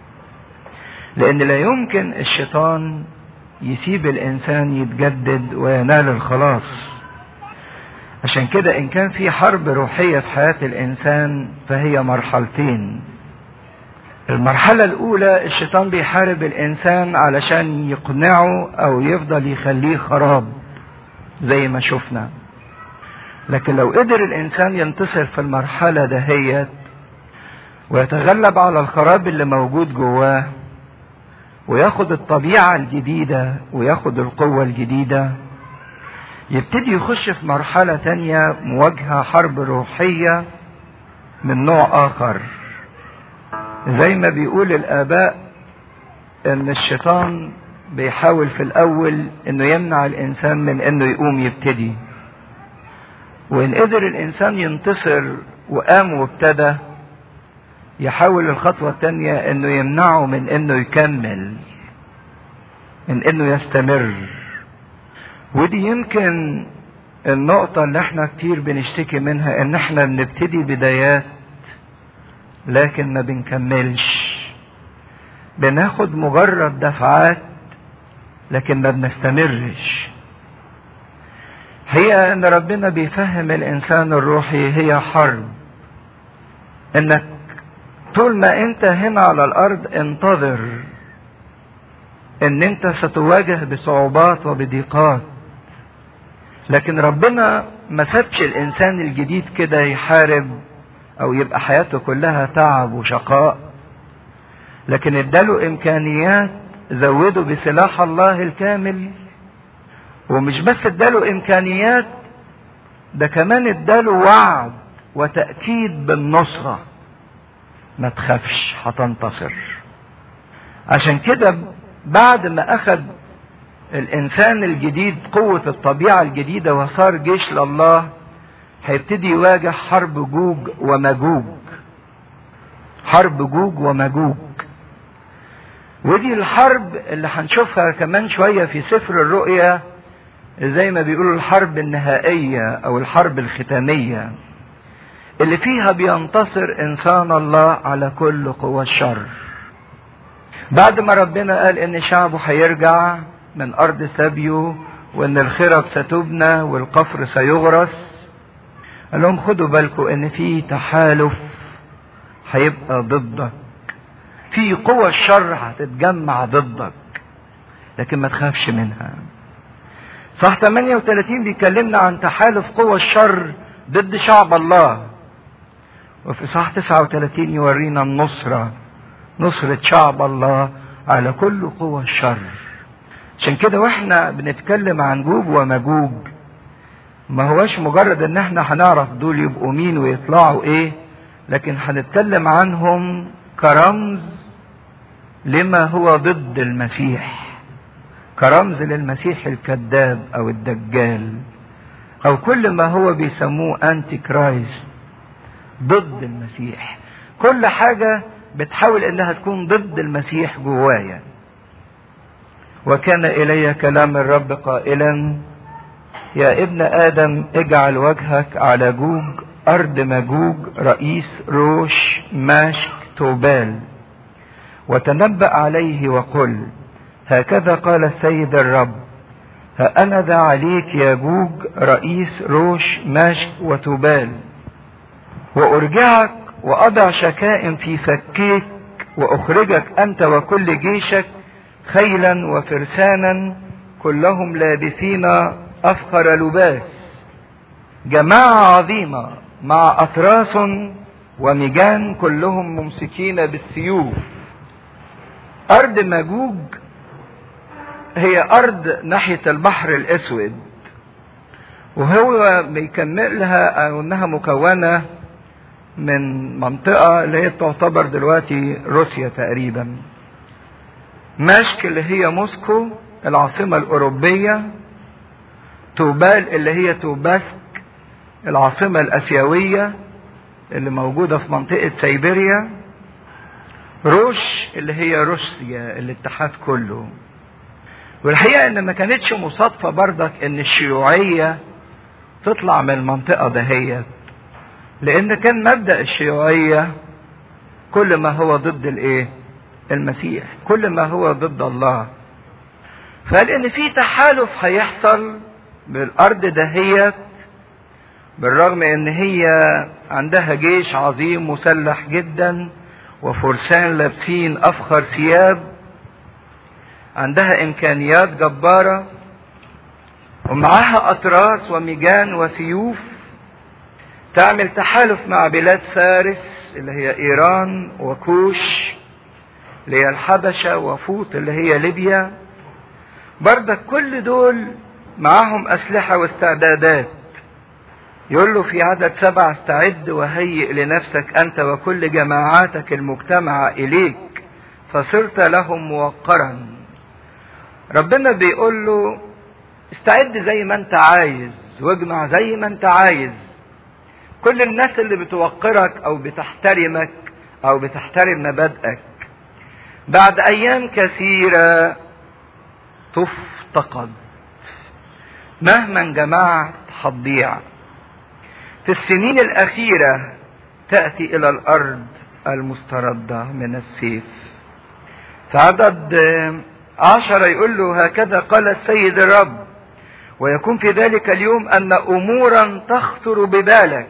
Speaker 1: لان لا يمكن الشيطان يسيب الانسان يتجدد وينال الخلاص عشان كده ان كان في حرب روحية في حياة الانسان فهي مرحلتين المرحلة الاولى الشيطان بيحارب الانسان علشان يقنعه او يفضل يخليه خراب زي ما شفنا لكن لو قدر الانسان ينتصر في المرحلة دهيت ويتغلب على الخراب اللي موجود جواه وياخد الطبيعة الجديدة وياخد القوة الجديدة يبتدي يخش في مرحلة تانية مواجهة حرب روحية من نوع آخر زي ما بيقول الآباء إن الشيطان بيحاول في الأول إنه يمنع الإنسان من إنه يقوم يبتدي وإن قدر الإنسان ينتصر وقام وابتدى يحاول الخطوة التانية إنه يمنعه من إنه يكمل من إنه يستمر ودي يمكن النقطة اللي احنا كتير بنشتكي منها ان احنا بنبتدي بدايات لكن ما بنكملش بناخد مجرد دفعات لكن ما بنستمرش هي ان ربنا بيفهم الانسان الروحي هي حرب انك طول ما انت هنا على الارض انتظر ان انت ستواجه بصعوبات وبضيقات لكن ربنا ما سابش الانسان الجديد كده يحارب او يبقى حياته كلها تعب وشقاء لكن اداله امكانيات زوده بسلاح الله الكامل ومش بس اداله امكانيات ده كمان اداله وعد وتأكيد بالنصرة ما تخافش هتنتصر عشان كده بعد ما اخذ الانسان الجديد قوة الطبيعة الجديدة وصار جيش لله هيبتدي يواجه حرب جوج ومجوج حرب جوج ومجوج ودي الحرب اللي هنشوفها كمان شوية في سفر الرؤيا زي ما بيقولوا الحرب النهائية او الحرب الختامية اللي فيها بينتصر انسان الله على كل قوى الشر بعد ما ربنا قال ان شعبه هيرجع من ارض سبيه وان الخرب ستبنى والقفر سيغرس قال لهم خدوا بالكم ان في تحالف هيبقى ضدك في قوى الشر هتتجمع ضدك لكن ما تخافش منها صح 38 بيكلمنا عن تحالف قوى الشر ضد شعب الله وفي صح 39 يورينا النصرة نصرة شعب الله على كل قوى الشر عشان كده واحنا بنتكلم عن جوج ومجوج ما هوش مجرد ان احنا هنعرف دول يبقوا مين ويطلعوا ايه لكن هنتكلم عنهم كرمز لما هو ضد المسيح كرمز للمسيح الكذاب او الدجال او كل ما هو بيسموه انتي كرايست ضد المسيح كل حاجة بتحاول انها تكون ضد المسيح جوايا وكان الي كلام الرب قائلا يا ابن ادم اجعل وجهك على جوج ارض مجوج رئيس روش ماشك توبال وتنبأ عليه وقل هكذا قال السيد الرب ها أنا ذا عليك يا جوج رئيس روش ماشك وتوبال وأرجعك وأضع شكائم في فكيك وأخرجك أنت وكل جيشك خيلا وفرسانا كلهم لابسين أفخر لباس جماعة عظيمة مع أطراس ومجان كلهم ممسكين بالسيوف أرض مجوج هي أرض ناحية البحر الأسود وهو بيكملها أو إنها مكونة من منطقة اللي هي تعتبر دلوقتي روسيا تقريبا ماشك اللي هي موسكو العاصمة الأوروبية توبال اللي هي توباسك العاصمة الأسيوية اللي موجودة في منطقة سيبيريا روش اللي هي روسيا الاتحاد كله والحقيقة ان ما كانتش مصادفة بردك ان الشيوعية تطلع من المنطقة دهيت لان كان مبدأ الشيوعية كل ما هو ضد الايه المسيح كل ما هو ضد الله فقال ان في تحالف هيحصل بالارض دهيت بالرغم ان هي عندها جيش عظيم مسلح جدا وفرسان لابسين افخر ثياب عندها امكانيات جبارة ومعها اطراس ومجان وسيوف تعمل تحالف مع بلاد فارس اللي هي ايران وكوش اللي هي الحبشة وفوط اللي هي ليبيا بردك كل دول معاهم اسلحة واستعدادات يقول له في عدد سبعة استعد وهيئ لنفسك انت وكل جماعاتك المجتمعة اليك فصرت لهم موقرا ربنا بيقول له استعد زي ما انت عايز واجمع زي ما انت عايز كل الناس اللي بتوقرك او بتحترمك او بتحترم مبادئك بعد ايام كثيرة تفتقد مهما جمعت هتضيع في السنين الاخيرة تأتي الى الارض المستردة من السيف في عدد عشرة يقول له هكذا قال السيد الرب ويكون في ذلك اليوم أن أمورا تخطر ببالك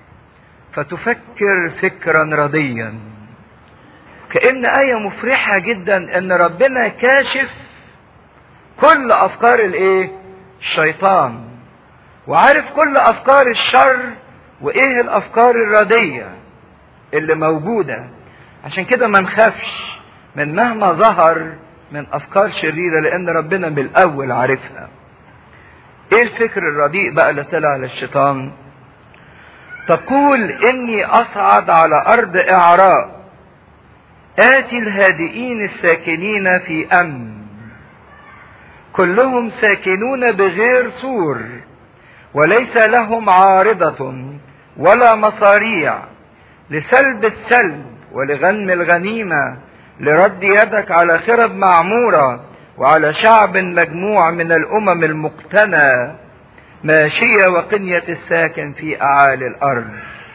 Speaker 1: فتفكر فكرا رضيا كأن آية مفرحة جدا أن ربنا كاشف كل أفكار الإيه؟ الشيطان وعارف كل أفكار الشر وإيه الأفكار الردية اللي موجودة عشان كده ما نخافش من مهما ظهر من أفكار شريرة لأن ربنا من الأول عارفها إيه الفكر الرديء بقى اللي طلع للشيطان تقول إني أصعد على أرض إعراء آتي الهادئين الساكنين في أمن كلهم ساكنون بغير سور وليس لهم عارضة ولا مصاريع لسلب السلب ولغنم الغنيمة لرد يدك على خرب معمورة وعلى شعب مجموع من الأمم المقتنى ماشية وقنية الساكن في أعالي الأرض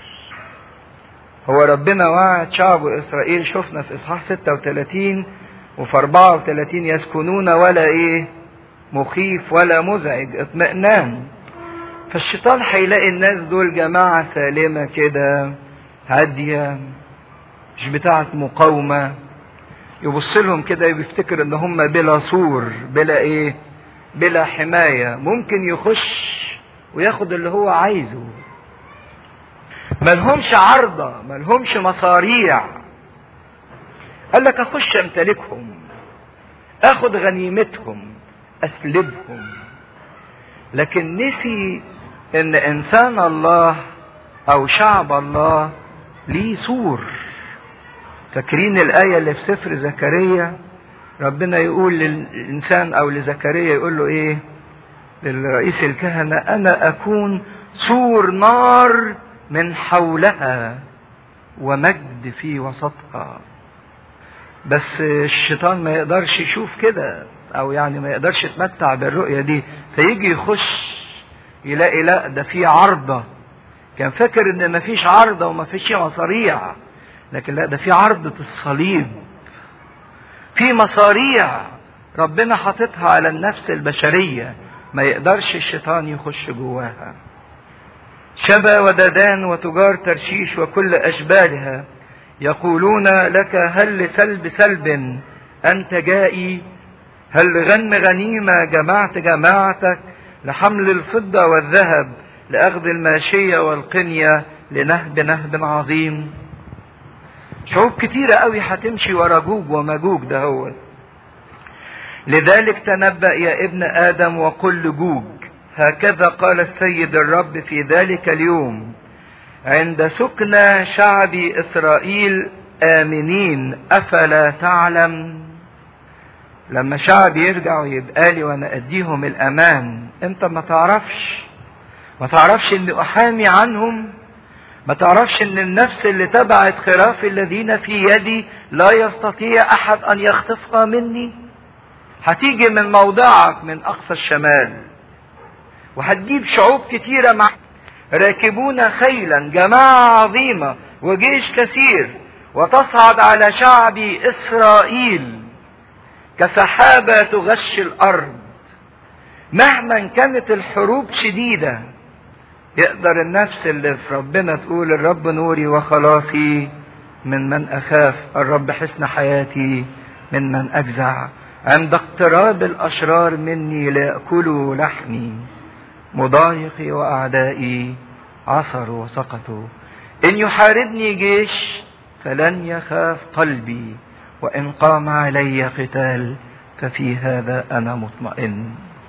Speaker 1: هو ربنا وعد شعب إسرائيل شفنا في إصحاح 36 وفي 34 يسكنون ولا إيه مخيف ولا مزعج اطمئنان فالشيطان هيلاقي الناس دول جماعة سالمة كده هادية مش بتاعة مقاومة يبص لهم كده ويفتكر ان هم بلا سور بلا ايه بلا حماية ممكن يخش وياخد اللي هو عايزه ملهمش عرضة ملهمش مصاريع قال لك اخش امتلكهم اخد غنيمتهم اسلبهم لكن نسي ان انسان الله او شعب الله ليه سور فاكرين الآية اللي في سفر زكريا ربنا يقول للإنسان أو لزكريا يقول له إيه للرئيس الكهنة أنا أكون سور نار من حولها ومجد في وسطها بس الشيطان ما يقدرش يشوف كده أو يعني ما يقدرش يتمتع بالرؤية دي فيجي يخش يلاقي لا ده في عرضة كان فاكر ان مفيش عرضة ومفيش مصاريع لكن لا ده في عرضة الصليب في مصاريع ربنا حاططها على النفس البشرية ما يقدرش الشيطان يخش جواها شبا وددان وتجار ترشيش وكل أشبالها يقولون لك هل لسلب سلب أنت جائي هل لغنم غنيمة جمعت جماعتك لحمل الفضة والذهب لأخذ الماشية والقنية لنهب نهب عظيم شعوب كتيرة قوي هتمشي ورا جوج ومجوج ده هو لذلك تنبأ يا ابن آدم وقل لجوج هكذا قال السيد الرب في ذلك اليوم عند سكنى شعب إسرائيل آمنين أفلا تعلم لما شعب يرجع ويبقى لي وأنا أديهم الأمان أنت ما تعرفش ما تعرفش إني أحامي عنهم ما تعرفش ان النفس اللي تبعت خراف الذين في يدي لا يستطيع احد ان يخطفها مني هتيجي من موضعك من اقصى الشمال وهتجيب شعوب كتيرة مع راكبون خيلا جماعة عظيمة وجيش كثير وتصعد على شعب اسرائيل كسحابة تغش الارض مهما كانت الحروب شديده يقدر النفس اللي في ربنا تقول الرب نوري وخلاصي من من أخاف الرب حسن حياتي من من أجزع عند اقتراب الأشرار مني ليأكلوا لحمي مضايقي وأعدائي عثروا وسقطوا إن يحاربني جيش فلن يخاف قلبي وإن قام علي قتال ففي هذا أنا مطمئن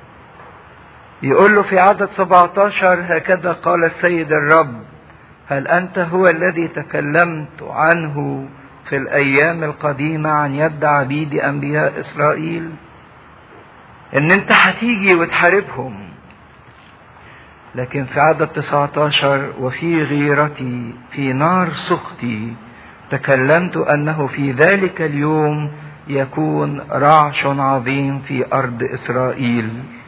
Speaker 1: يقول له في عدد 17 هكذا قال السيد الرب هل أنت هو الذي تكلمت عنه في الأيام القديمة عن يد عبيد أنبياء إسرائيل إن أنت هتيجي وتحاربهم لكن في عدد 19 وفي غيرتي في نار سخطي تكلمت أنه في ذلك اليوم يكون رعش عظيم في أرض إسرائيل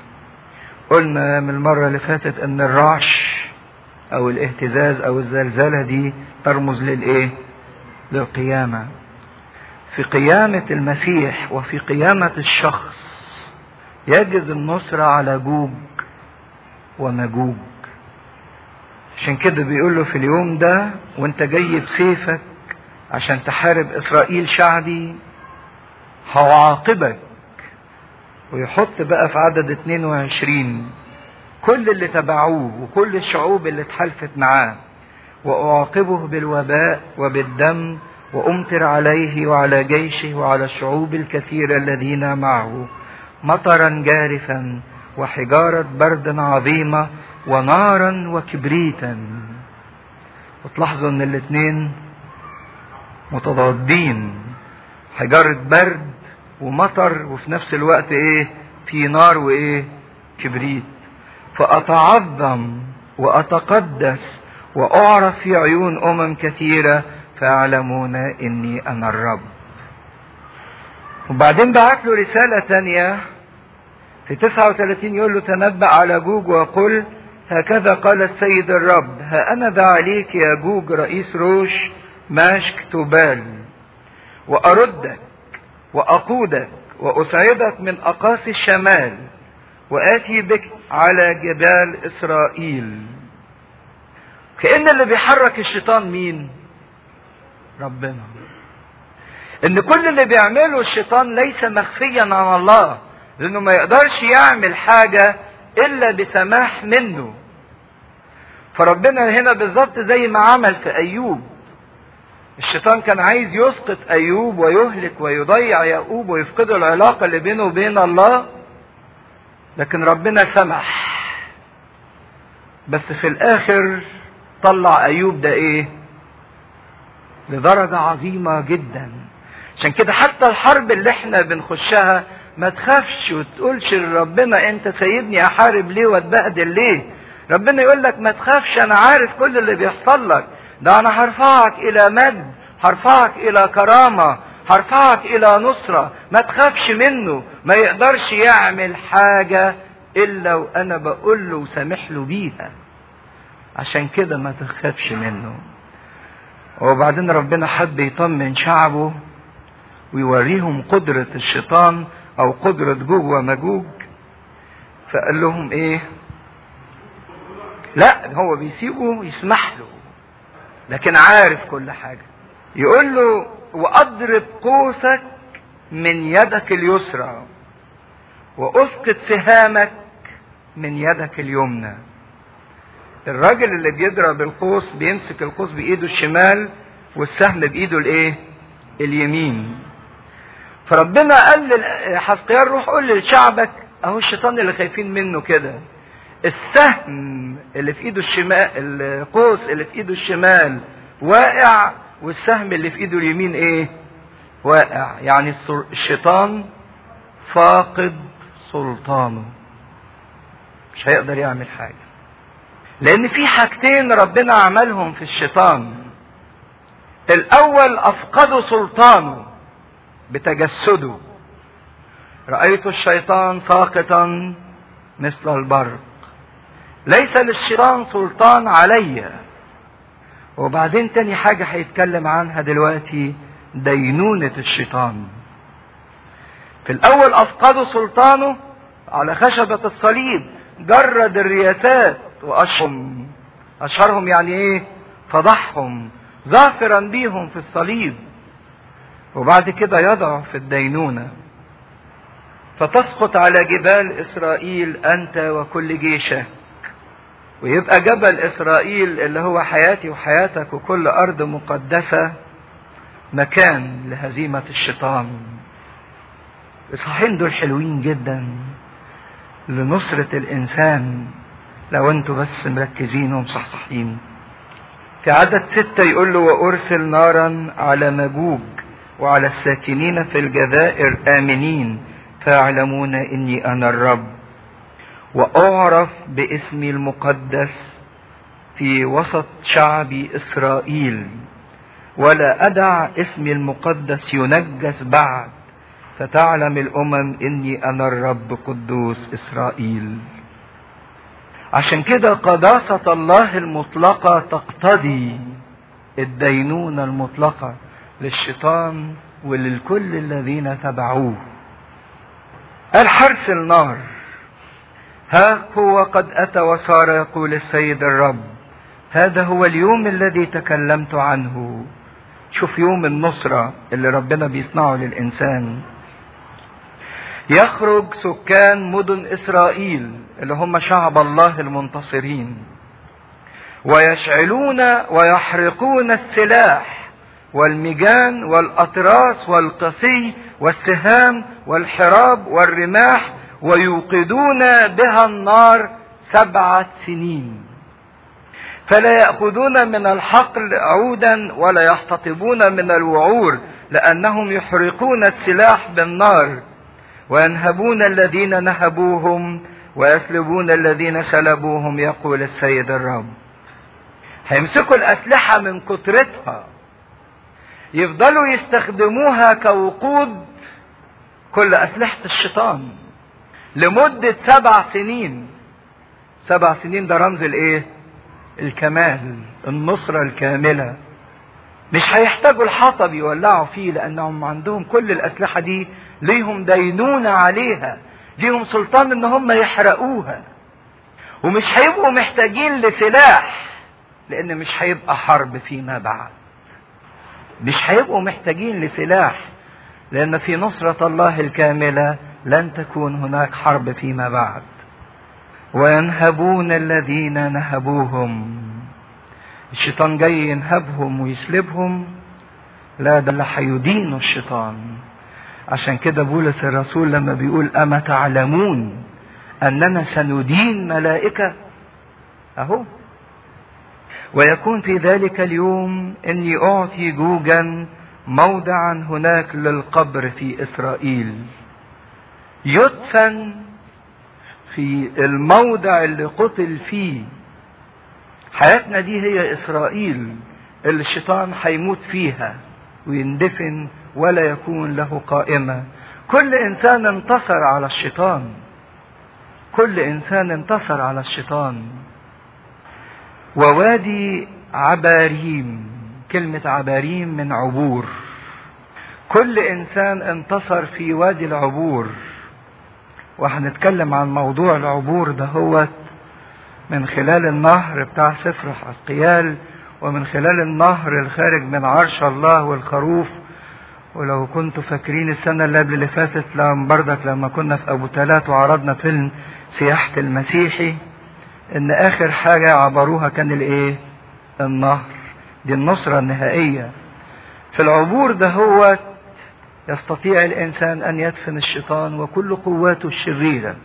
Speaker 1: قلنا من المرة اللي فاتت ان الرعش او الاهتزاز او الزلزلة دي ترمز للايه للقيامة في قيامة المسيح وفي قيامة الشخص يجد النصرة على جوج ومجوج عشان كده بيقول له في اليوم ده وانت جاي بسيفك عشان تحارب اسرائيل شعبي هعاقبك ويحط بقى في عدد 22 كل اللي تبعوه وكل الشعوب اللي اتحالفت معاه واعاقبه بالوباء وبالدم وامطر عليه وعلى جيشه وعلى الشعوب الكثيره الذين معه مطرا جارفا وحجاره برد عظيمه ونارا وكبريتا وتلاحظوا ان الاثنين متضادين حجاره برد ومطر وفي نفس الوقت ايه في نار وايه كبريت فاتعظم واتقدس واعرف في عيون امم كثيره فيعلمون اني انا الرب وبعدين بعت له رساله تانية في 39 يقول له تنبأ على جوج وقل هكذا قال السيد الرب ها انا ذا عليك يا جوج رئيس روش ماشك تبال واردك واقودك واصعدك من اقاصي الشمال واتي بك على جبال اسرائيل كان اللي بيحرك الشيطان مين ربنا ان كل اللي بيعمله الشيطان ليس مخفيا عن الله لانه ما يقدرش يعمل حاجه الا بسماح منه فربنا هنا بالظبط زي ما عمل في ايوب الشيطان كان عايز يسقط ايوب ويهلك ويضيع يعقوب ويفقده العلاقه اللي بينه وبين الله لكن ربنا سمح بس في الاخر طلع ايوب ده ايه لدرجه عظيمه جدا عشان كده حتى الحرب اللي احنا بنخشها ما تخافش وتقولش لربنا انت سيبني احارب ليه واتبهدل ليه ربنا يقول لك ما تخافش انا عارف كل اللي بيحصل لك ده انا هرفعك الى مجد هرفعك الى كرامة هرفعك الى نصرة ما تخافش منه ما يقدرش يعمل حاجة الا وانا بقول له وسامح له بيها عشان كده ما تخافش منه وبعدين ربنا حب يطمن شعبه ويوريهم قدرة الشيطان او قدرة جوج ومجوج فقال لهم ايه لا هو بيسيبه يسمح له لكن عارف كل حاجة يقول له واضرب قوسك من يدك اليسرى واسقط سهامك من يدك اليمنى الراجل اللي بيضرب القوس بيمسك القوس بايده الشمال والسهم بايده الايه اليمين فربنا قال لحسقيال روح قول لشعبك اهو الشيطان اللي خايفين منه كده السهم اللي في ايده الشمال القوس اللي في ايده الشمال واقع والسهم اللي في ايده اليمين ايه واقع يعني الشيطان فاقد سلطانه مش هيقدر يعمل حاجة لان في حاجتين ربنا عملهم في الشيطان الاول افقده سلطانه بتجسده رأيت الشيطان ساقطا مثل البرق ليس للشيطان سلطان علي وبعدين تاني حاجة هيتكلم عنها دلوقتي دينونة الشيطان في الأول أفقدوا سلطانه على خشبة الصليب جرد الرياسات وأشهم أشهرهم يعني إيه فضحهم ظافرا بيهم في الصليب وبعد كده يضع في الدينونة فتسقط على جبال إسرائيل أنت وكل جيشك ويبقى جبل إسرائيل اللي هو حياتي وحياتك وكل أرض مقدسة مكان لهزيمة الشيطان الإصحاحين دول حلوين جدا لنصرة الإنسان لو أنتوا بس مركزين ومصحصحين في عدد ستة يقول له وأرسل نارا على مجوج وعلى الساكنين في الجزائر آمنين فيعلمون إني أنا الرب وأعرف باسمي المقدس في وسط شعبي إسرائيل ولا أدع اسمي المقدس ينجس بعد فتعلم الأمم إني أنا الرب قدوس إسرائيل عشان كده قداسة الله المطلقة تقتضي الدينونة المطلقة للشيطان وللكل الذين تبعوه الحرس النار ها هو قد أتى وصار يقول السيد الرب هذا هو اليوم الذي تكلمت عنه شوف يوم النصرة اللي ربنا بيصنعه للإنسان يخرج سكان مدن إسرائيل اللي هم شعب الله المنتصرين ويشعلون ويحرقون السلاح والمجان والأطراس والقسي والسهام والحراب والرماح ويوقدون بها النار سبعة سنين فلا يأخذون من الحقل عودا ولا يحتطبون من الوعور لأنهم يحرقون السلاح بالنار وينهبون الذين نهبوهم ويسلبون الذين سلبوهم يقول السيد الرب هيمسكوا الأسلحة من كترتها يفضلوا يستخدموها كوقود كل أسلحة الشيطان لمدة سبع سنين سبع سنين ده رمز الايه الكمال النصرة الكاملة مش هيحتاجوا الحطب يولعوا فيه لانهم عندهم كل الاسلحة دي ليهم دينونة عليها ليهم سلطان ان هم يحرقوها ومش هيبقوا محتاجين لسلاح لان مش هيبقى حرب فيما بعد مش هيبقوا محتاجين لسلاح لان في نصرة الله الكاملة لن تكون هناك حرب فيما بعد وينهبون الذين نهبوهم الشيطان جاي ينهبهم ويسلبهم لا ده اللي هيدينه الشيطان عشان كده بولس الرسول لما بيقول أما تعلمون أننا سندين ملائكة أهو ويكون في ذلك اليوم إني أعطي جوجا موضعا هناك للقبر في إسرائيل يدفن في الموضع اللي قتل فيه حياتنا دي هي إسرائيل اللي الشيطان هيموت فيها ويندفن ولا يكون له قائمة كل إنسان انتصر على الشيطان كل إنسان انتصر على الشيطان ووادي عباريم كلمة عباريم من عبور كل إنسان انتصر في وادي العبور وهنتكلم عن موضوع العبور ده هو من خلال النهر بتاع سفر حسقيال ومن خلال النهر الخارج من عرش الله والخروف ولو كنتوا فاكرين السنة اللي قبل اللي فاتت لما بردك لما كنا في أبو تلات وعرضنا فيلم سياحة المسيحي إن آخر حاجة عبروها كان الإيه؟ النهر دي النصرة النهائية في العبور ده هو يستطيع الإنسان أن يدفن الشيطان وكل قواته الشريرة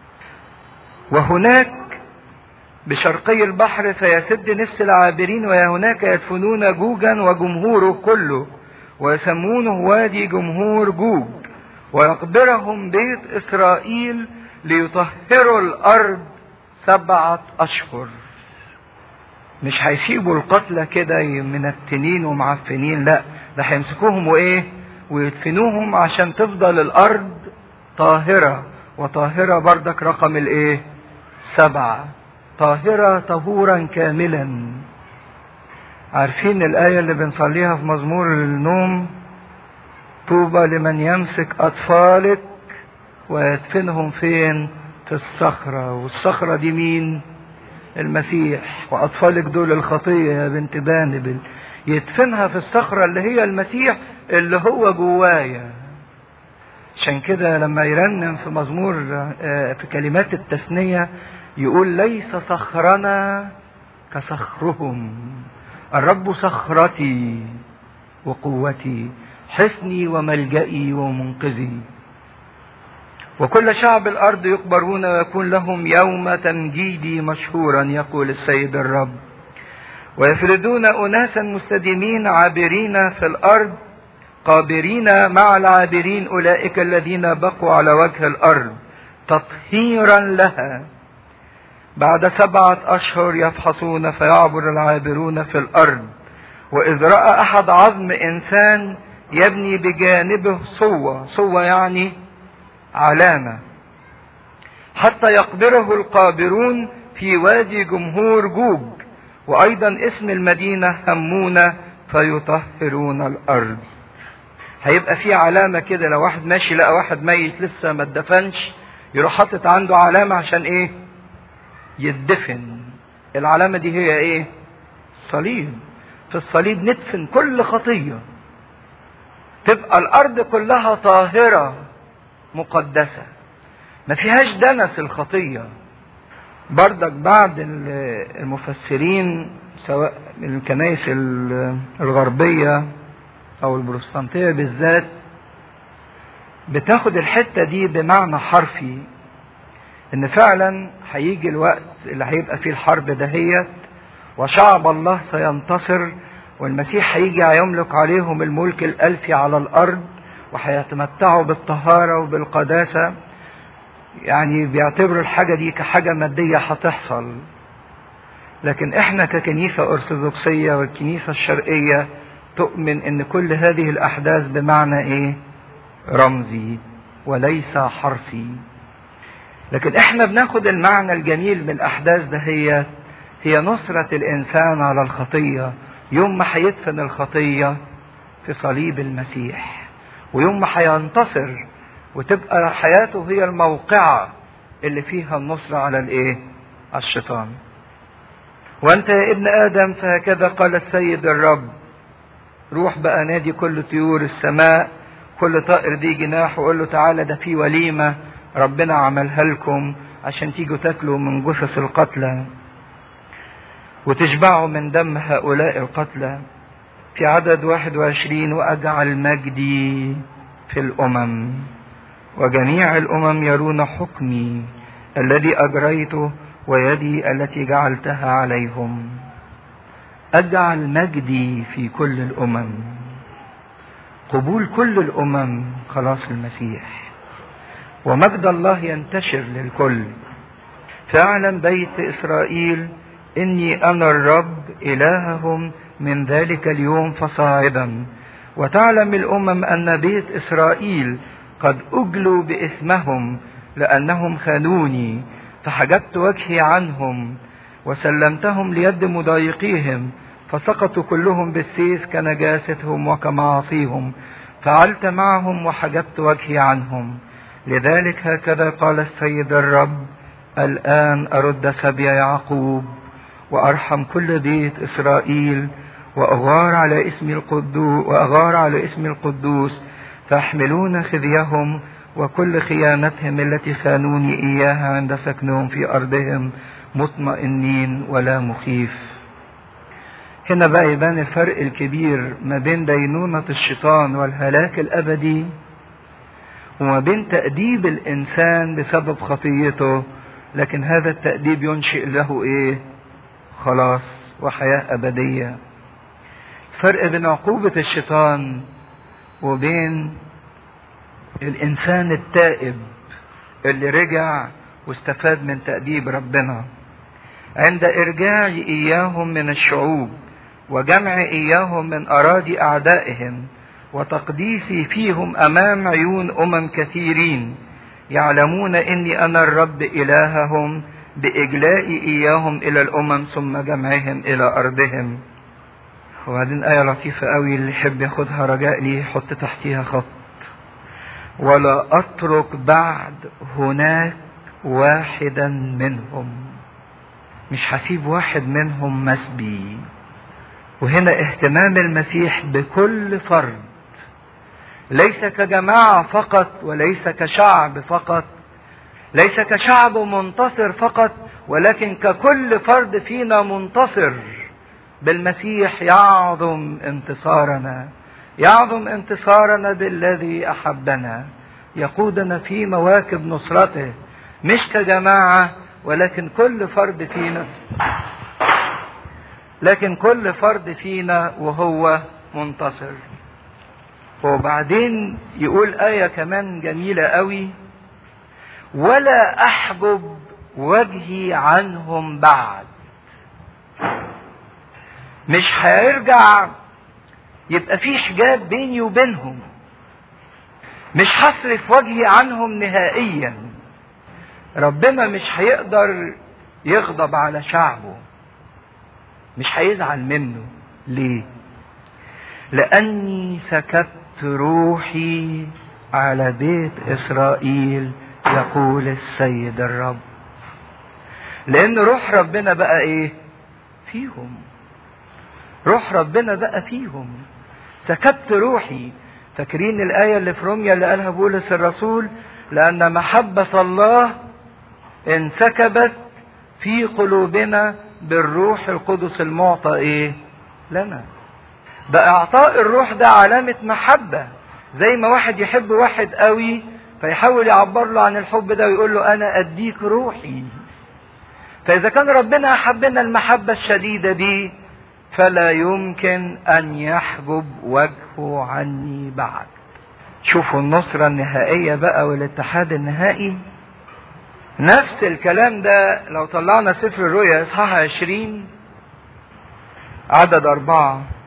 Speaker 1: وهناك بشرقي البحر فيسد نفس العابرين وهناك يدفنون جوجا وجمهوره كله ويسمونه وادي جمهور جوج ويقبرهم بيت إسرائيل ليطهروا الأرض سبعة أشهر مش هيسيبوا القتلى كده من التنين ومعفنين لا ده هيمسكوهم وايه ويدفنوهم عشان تفضل الارض طاهرة وطاهرة بردك رقم الايه سبعة طاهرة طهورا كاملا عارفين الآية اللي بنصليها في مزمور النوم طوبى لمن يمسك أطفالك ويدفنهم فين في الصخرة والصخرة دي مين المسيح وأطفالك دول الخطية يا بنت بانبل يدفنها في الصخرة اللي هي المسيح اللي هو جوايا عشان كده لما يرنم في مزمور في كلمات التثنية يقول ليس صخرنا كصخرهم الرب صخرتي وقوتي حصني وملجئي ومنقذي وكل شعب الارض يقبرون ويكون لهم يوم تمجيدي مشهورا يقول السيد الرب ويفردون اناسا مستديمين عابرين في الارض قابرين مع العابرين اولئك الذين بقوا على وجه الارض تطهيرا لها بعد سبعة أشهر يفحصون فيعبر العابرون في الأرض وإذ رأى أحد عظم إنسان يبني بجانبه صوة صوة يعني علامة حتى يقبره القابرون في وادي جمهور جوج وأيضا اسم المدينة همونة فيطهرون الارض هيبقى في علامه كده لو واحد ماشي لقى واحد ميت لسه ما اتدفنش يروح حاطط عنده علامه عشان ايه يدفن العلامه دي هي ايه صليب في الصليب ندفن كل خطيه تبقى الارض كلها طاهره مقدسه ما فيهاش دنس الخطيه بردك بعض المفسرين سواء من الكنائس الغربيه او البروتستانتيه بالذات بتاخد الحته دي بمعنى حرفي ان فعلا هيجي الوقت اللي هيبقى فيه الحرب دهيت وشعب الله سينتصر والمسيح هيجي هيملك عليهم الملك الألفي على الأرض وهيتمتعوا بالطهارة وبالقداسة يعني بيعتبروا الحاجة دي كحاجة مادية هتحصل لكن احنا ككنيسة أرثوذكسية والكنيسة الشرقية تؤمن ان كل هذه الأحداث بمعنى ايه رمزي وليس حرفي لكن احنا بناخد المعنى الجميل من الأحداث ده هي هي نصرة الإنسان على الخطية يوم ما هيدفن الخطية في صليب المسيح ويوم ما هينتصر وتبقى حياته هي الموقعة اللي فيها النصرة على الايه على الشيطان وانت يا ابن ادم فهكذا قال السيد الرب روح بقى نادي كل طيور السماء كل طائر دي جناح وقول له تعالى ده في وليمة ربنا عملها لكم عشان تيجوا تاكلوا من جثث القتلى وتشبعوا من دم هؤلاء القتلى في عدد 21 وأجعل مجدي في الأمم وجميع الأمم يرون حكمي الذي أجريته ويدي التي جعلتها عليهم أجعل مجدي في كل الأمم قبول كل الأمم خلاص المسيح ومجد الله ينتشر للكل فاعلم بيت إسرائيل إني أنا الرب إلههم من ذلك اليوم فصاعدا وتعلم الأمم أن بيت إسرائيل قد أجلوا بإثمهم لأنهم خانوني فحجبت وجهي عنهم وسلمتهم ليد مضايقيهم فسقطوا كلهم بالسيف كنجاستهم وكمعاصيهم فعلت معهم وحجبت وجهي عنهم لذلك هكذا قال السيد الرب الآن أرد سبي يعقوب وأرحم كل بيت إسرائيل وأغار على اسم القدوس وأغار على اسم القدوس فيحملون خزيهم وكل خيانتهم التي خانوني إياها عند سكنهم في أرضهم مطمئنين ولا مخيف هنا بقى يبان الفرق الكبير ما بين دينونة الشيطان والهلاك الأبدي وما بين تأديب الإنسان بسبب خطيته لكن هذا التأديب ينشئ له إيه خلاص وحياة أبدية فرق بين عقوبة الشيطان وبين الإنسان التائب اللي رجع واستفاد من تأديب ربنا عند إرجاع إياهم من الشعوب وجمع إياهم من أراضي أعدائهم وتقديسي فيهم أمام عيون أمم كثيرين يعلمون إني أنا الرب إلههم بإجلاء إياهم إلى الأمم ثم جمعهم إلى أرضهم وبعدين آية لطيفة قوي اللي يحب ياخدها رجاء ليه يحط تحتيها خط ولا أترك بعد هناك واحدا منهم مش هسيب واحد منهم مسبي وهنا اهتمام المسيح بكل فرد ليس كجماعة فقط وليس كشعب فقط ليس كشعب منتصر فقط ولكن ككل فرد فينا منتصر بالمسيح يعظم انتصارنا يعظم انتصارنا بالذي احبنا يقودنا في مواكب نصرته مش كجماعه ولكن كل فرد فينا لكن كل فرد فينا وهو منتصر وبعدين يقول آية كمان جميلة قوي ولا أحجب وجهي عنهم بعد مش هيرجع يبقى في حجاب بيني وبينهم مش هصرف وجهي عنهم نهائيا ربنا مش هيقدر يغضب على شعبه مش هيزعل منه ليه لأني سكبت روحي على بيت إسرائيل يقول السيد الرب لأن روح ربنا بقى إيه فيهم روح ربنا بقى فيهم سكبت روحي فاكرين الآية اللي في روميا اللي قالها بولس الرسول لأن محبة الله انسكبت في قلوبنا بالروح القدس المعطى ايه لنا ده اعطاء الروح ده علامة محبة زي ما واحد يحب واحد قوي فيحاول يعبر له عن الحب ده ويقول له انا اديك روحي فاذا كان ربنا احبنا المحبة الشديدة دي فلا يمكن ان يحجب وجهه عني بعد شوفوا النصرة النهائية بقى والاتحاد النهائي نفس الكلام ده لو طلعنا سفر الرؤيا اصحاح عشرين عدد اربعة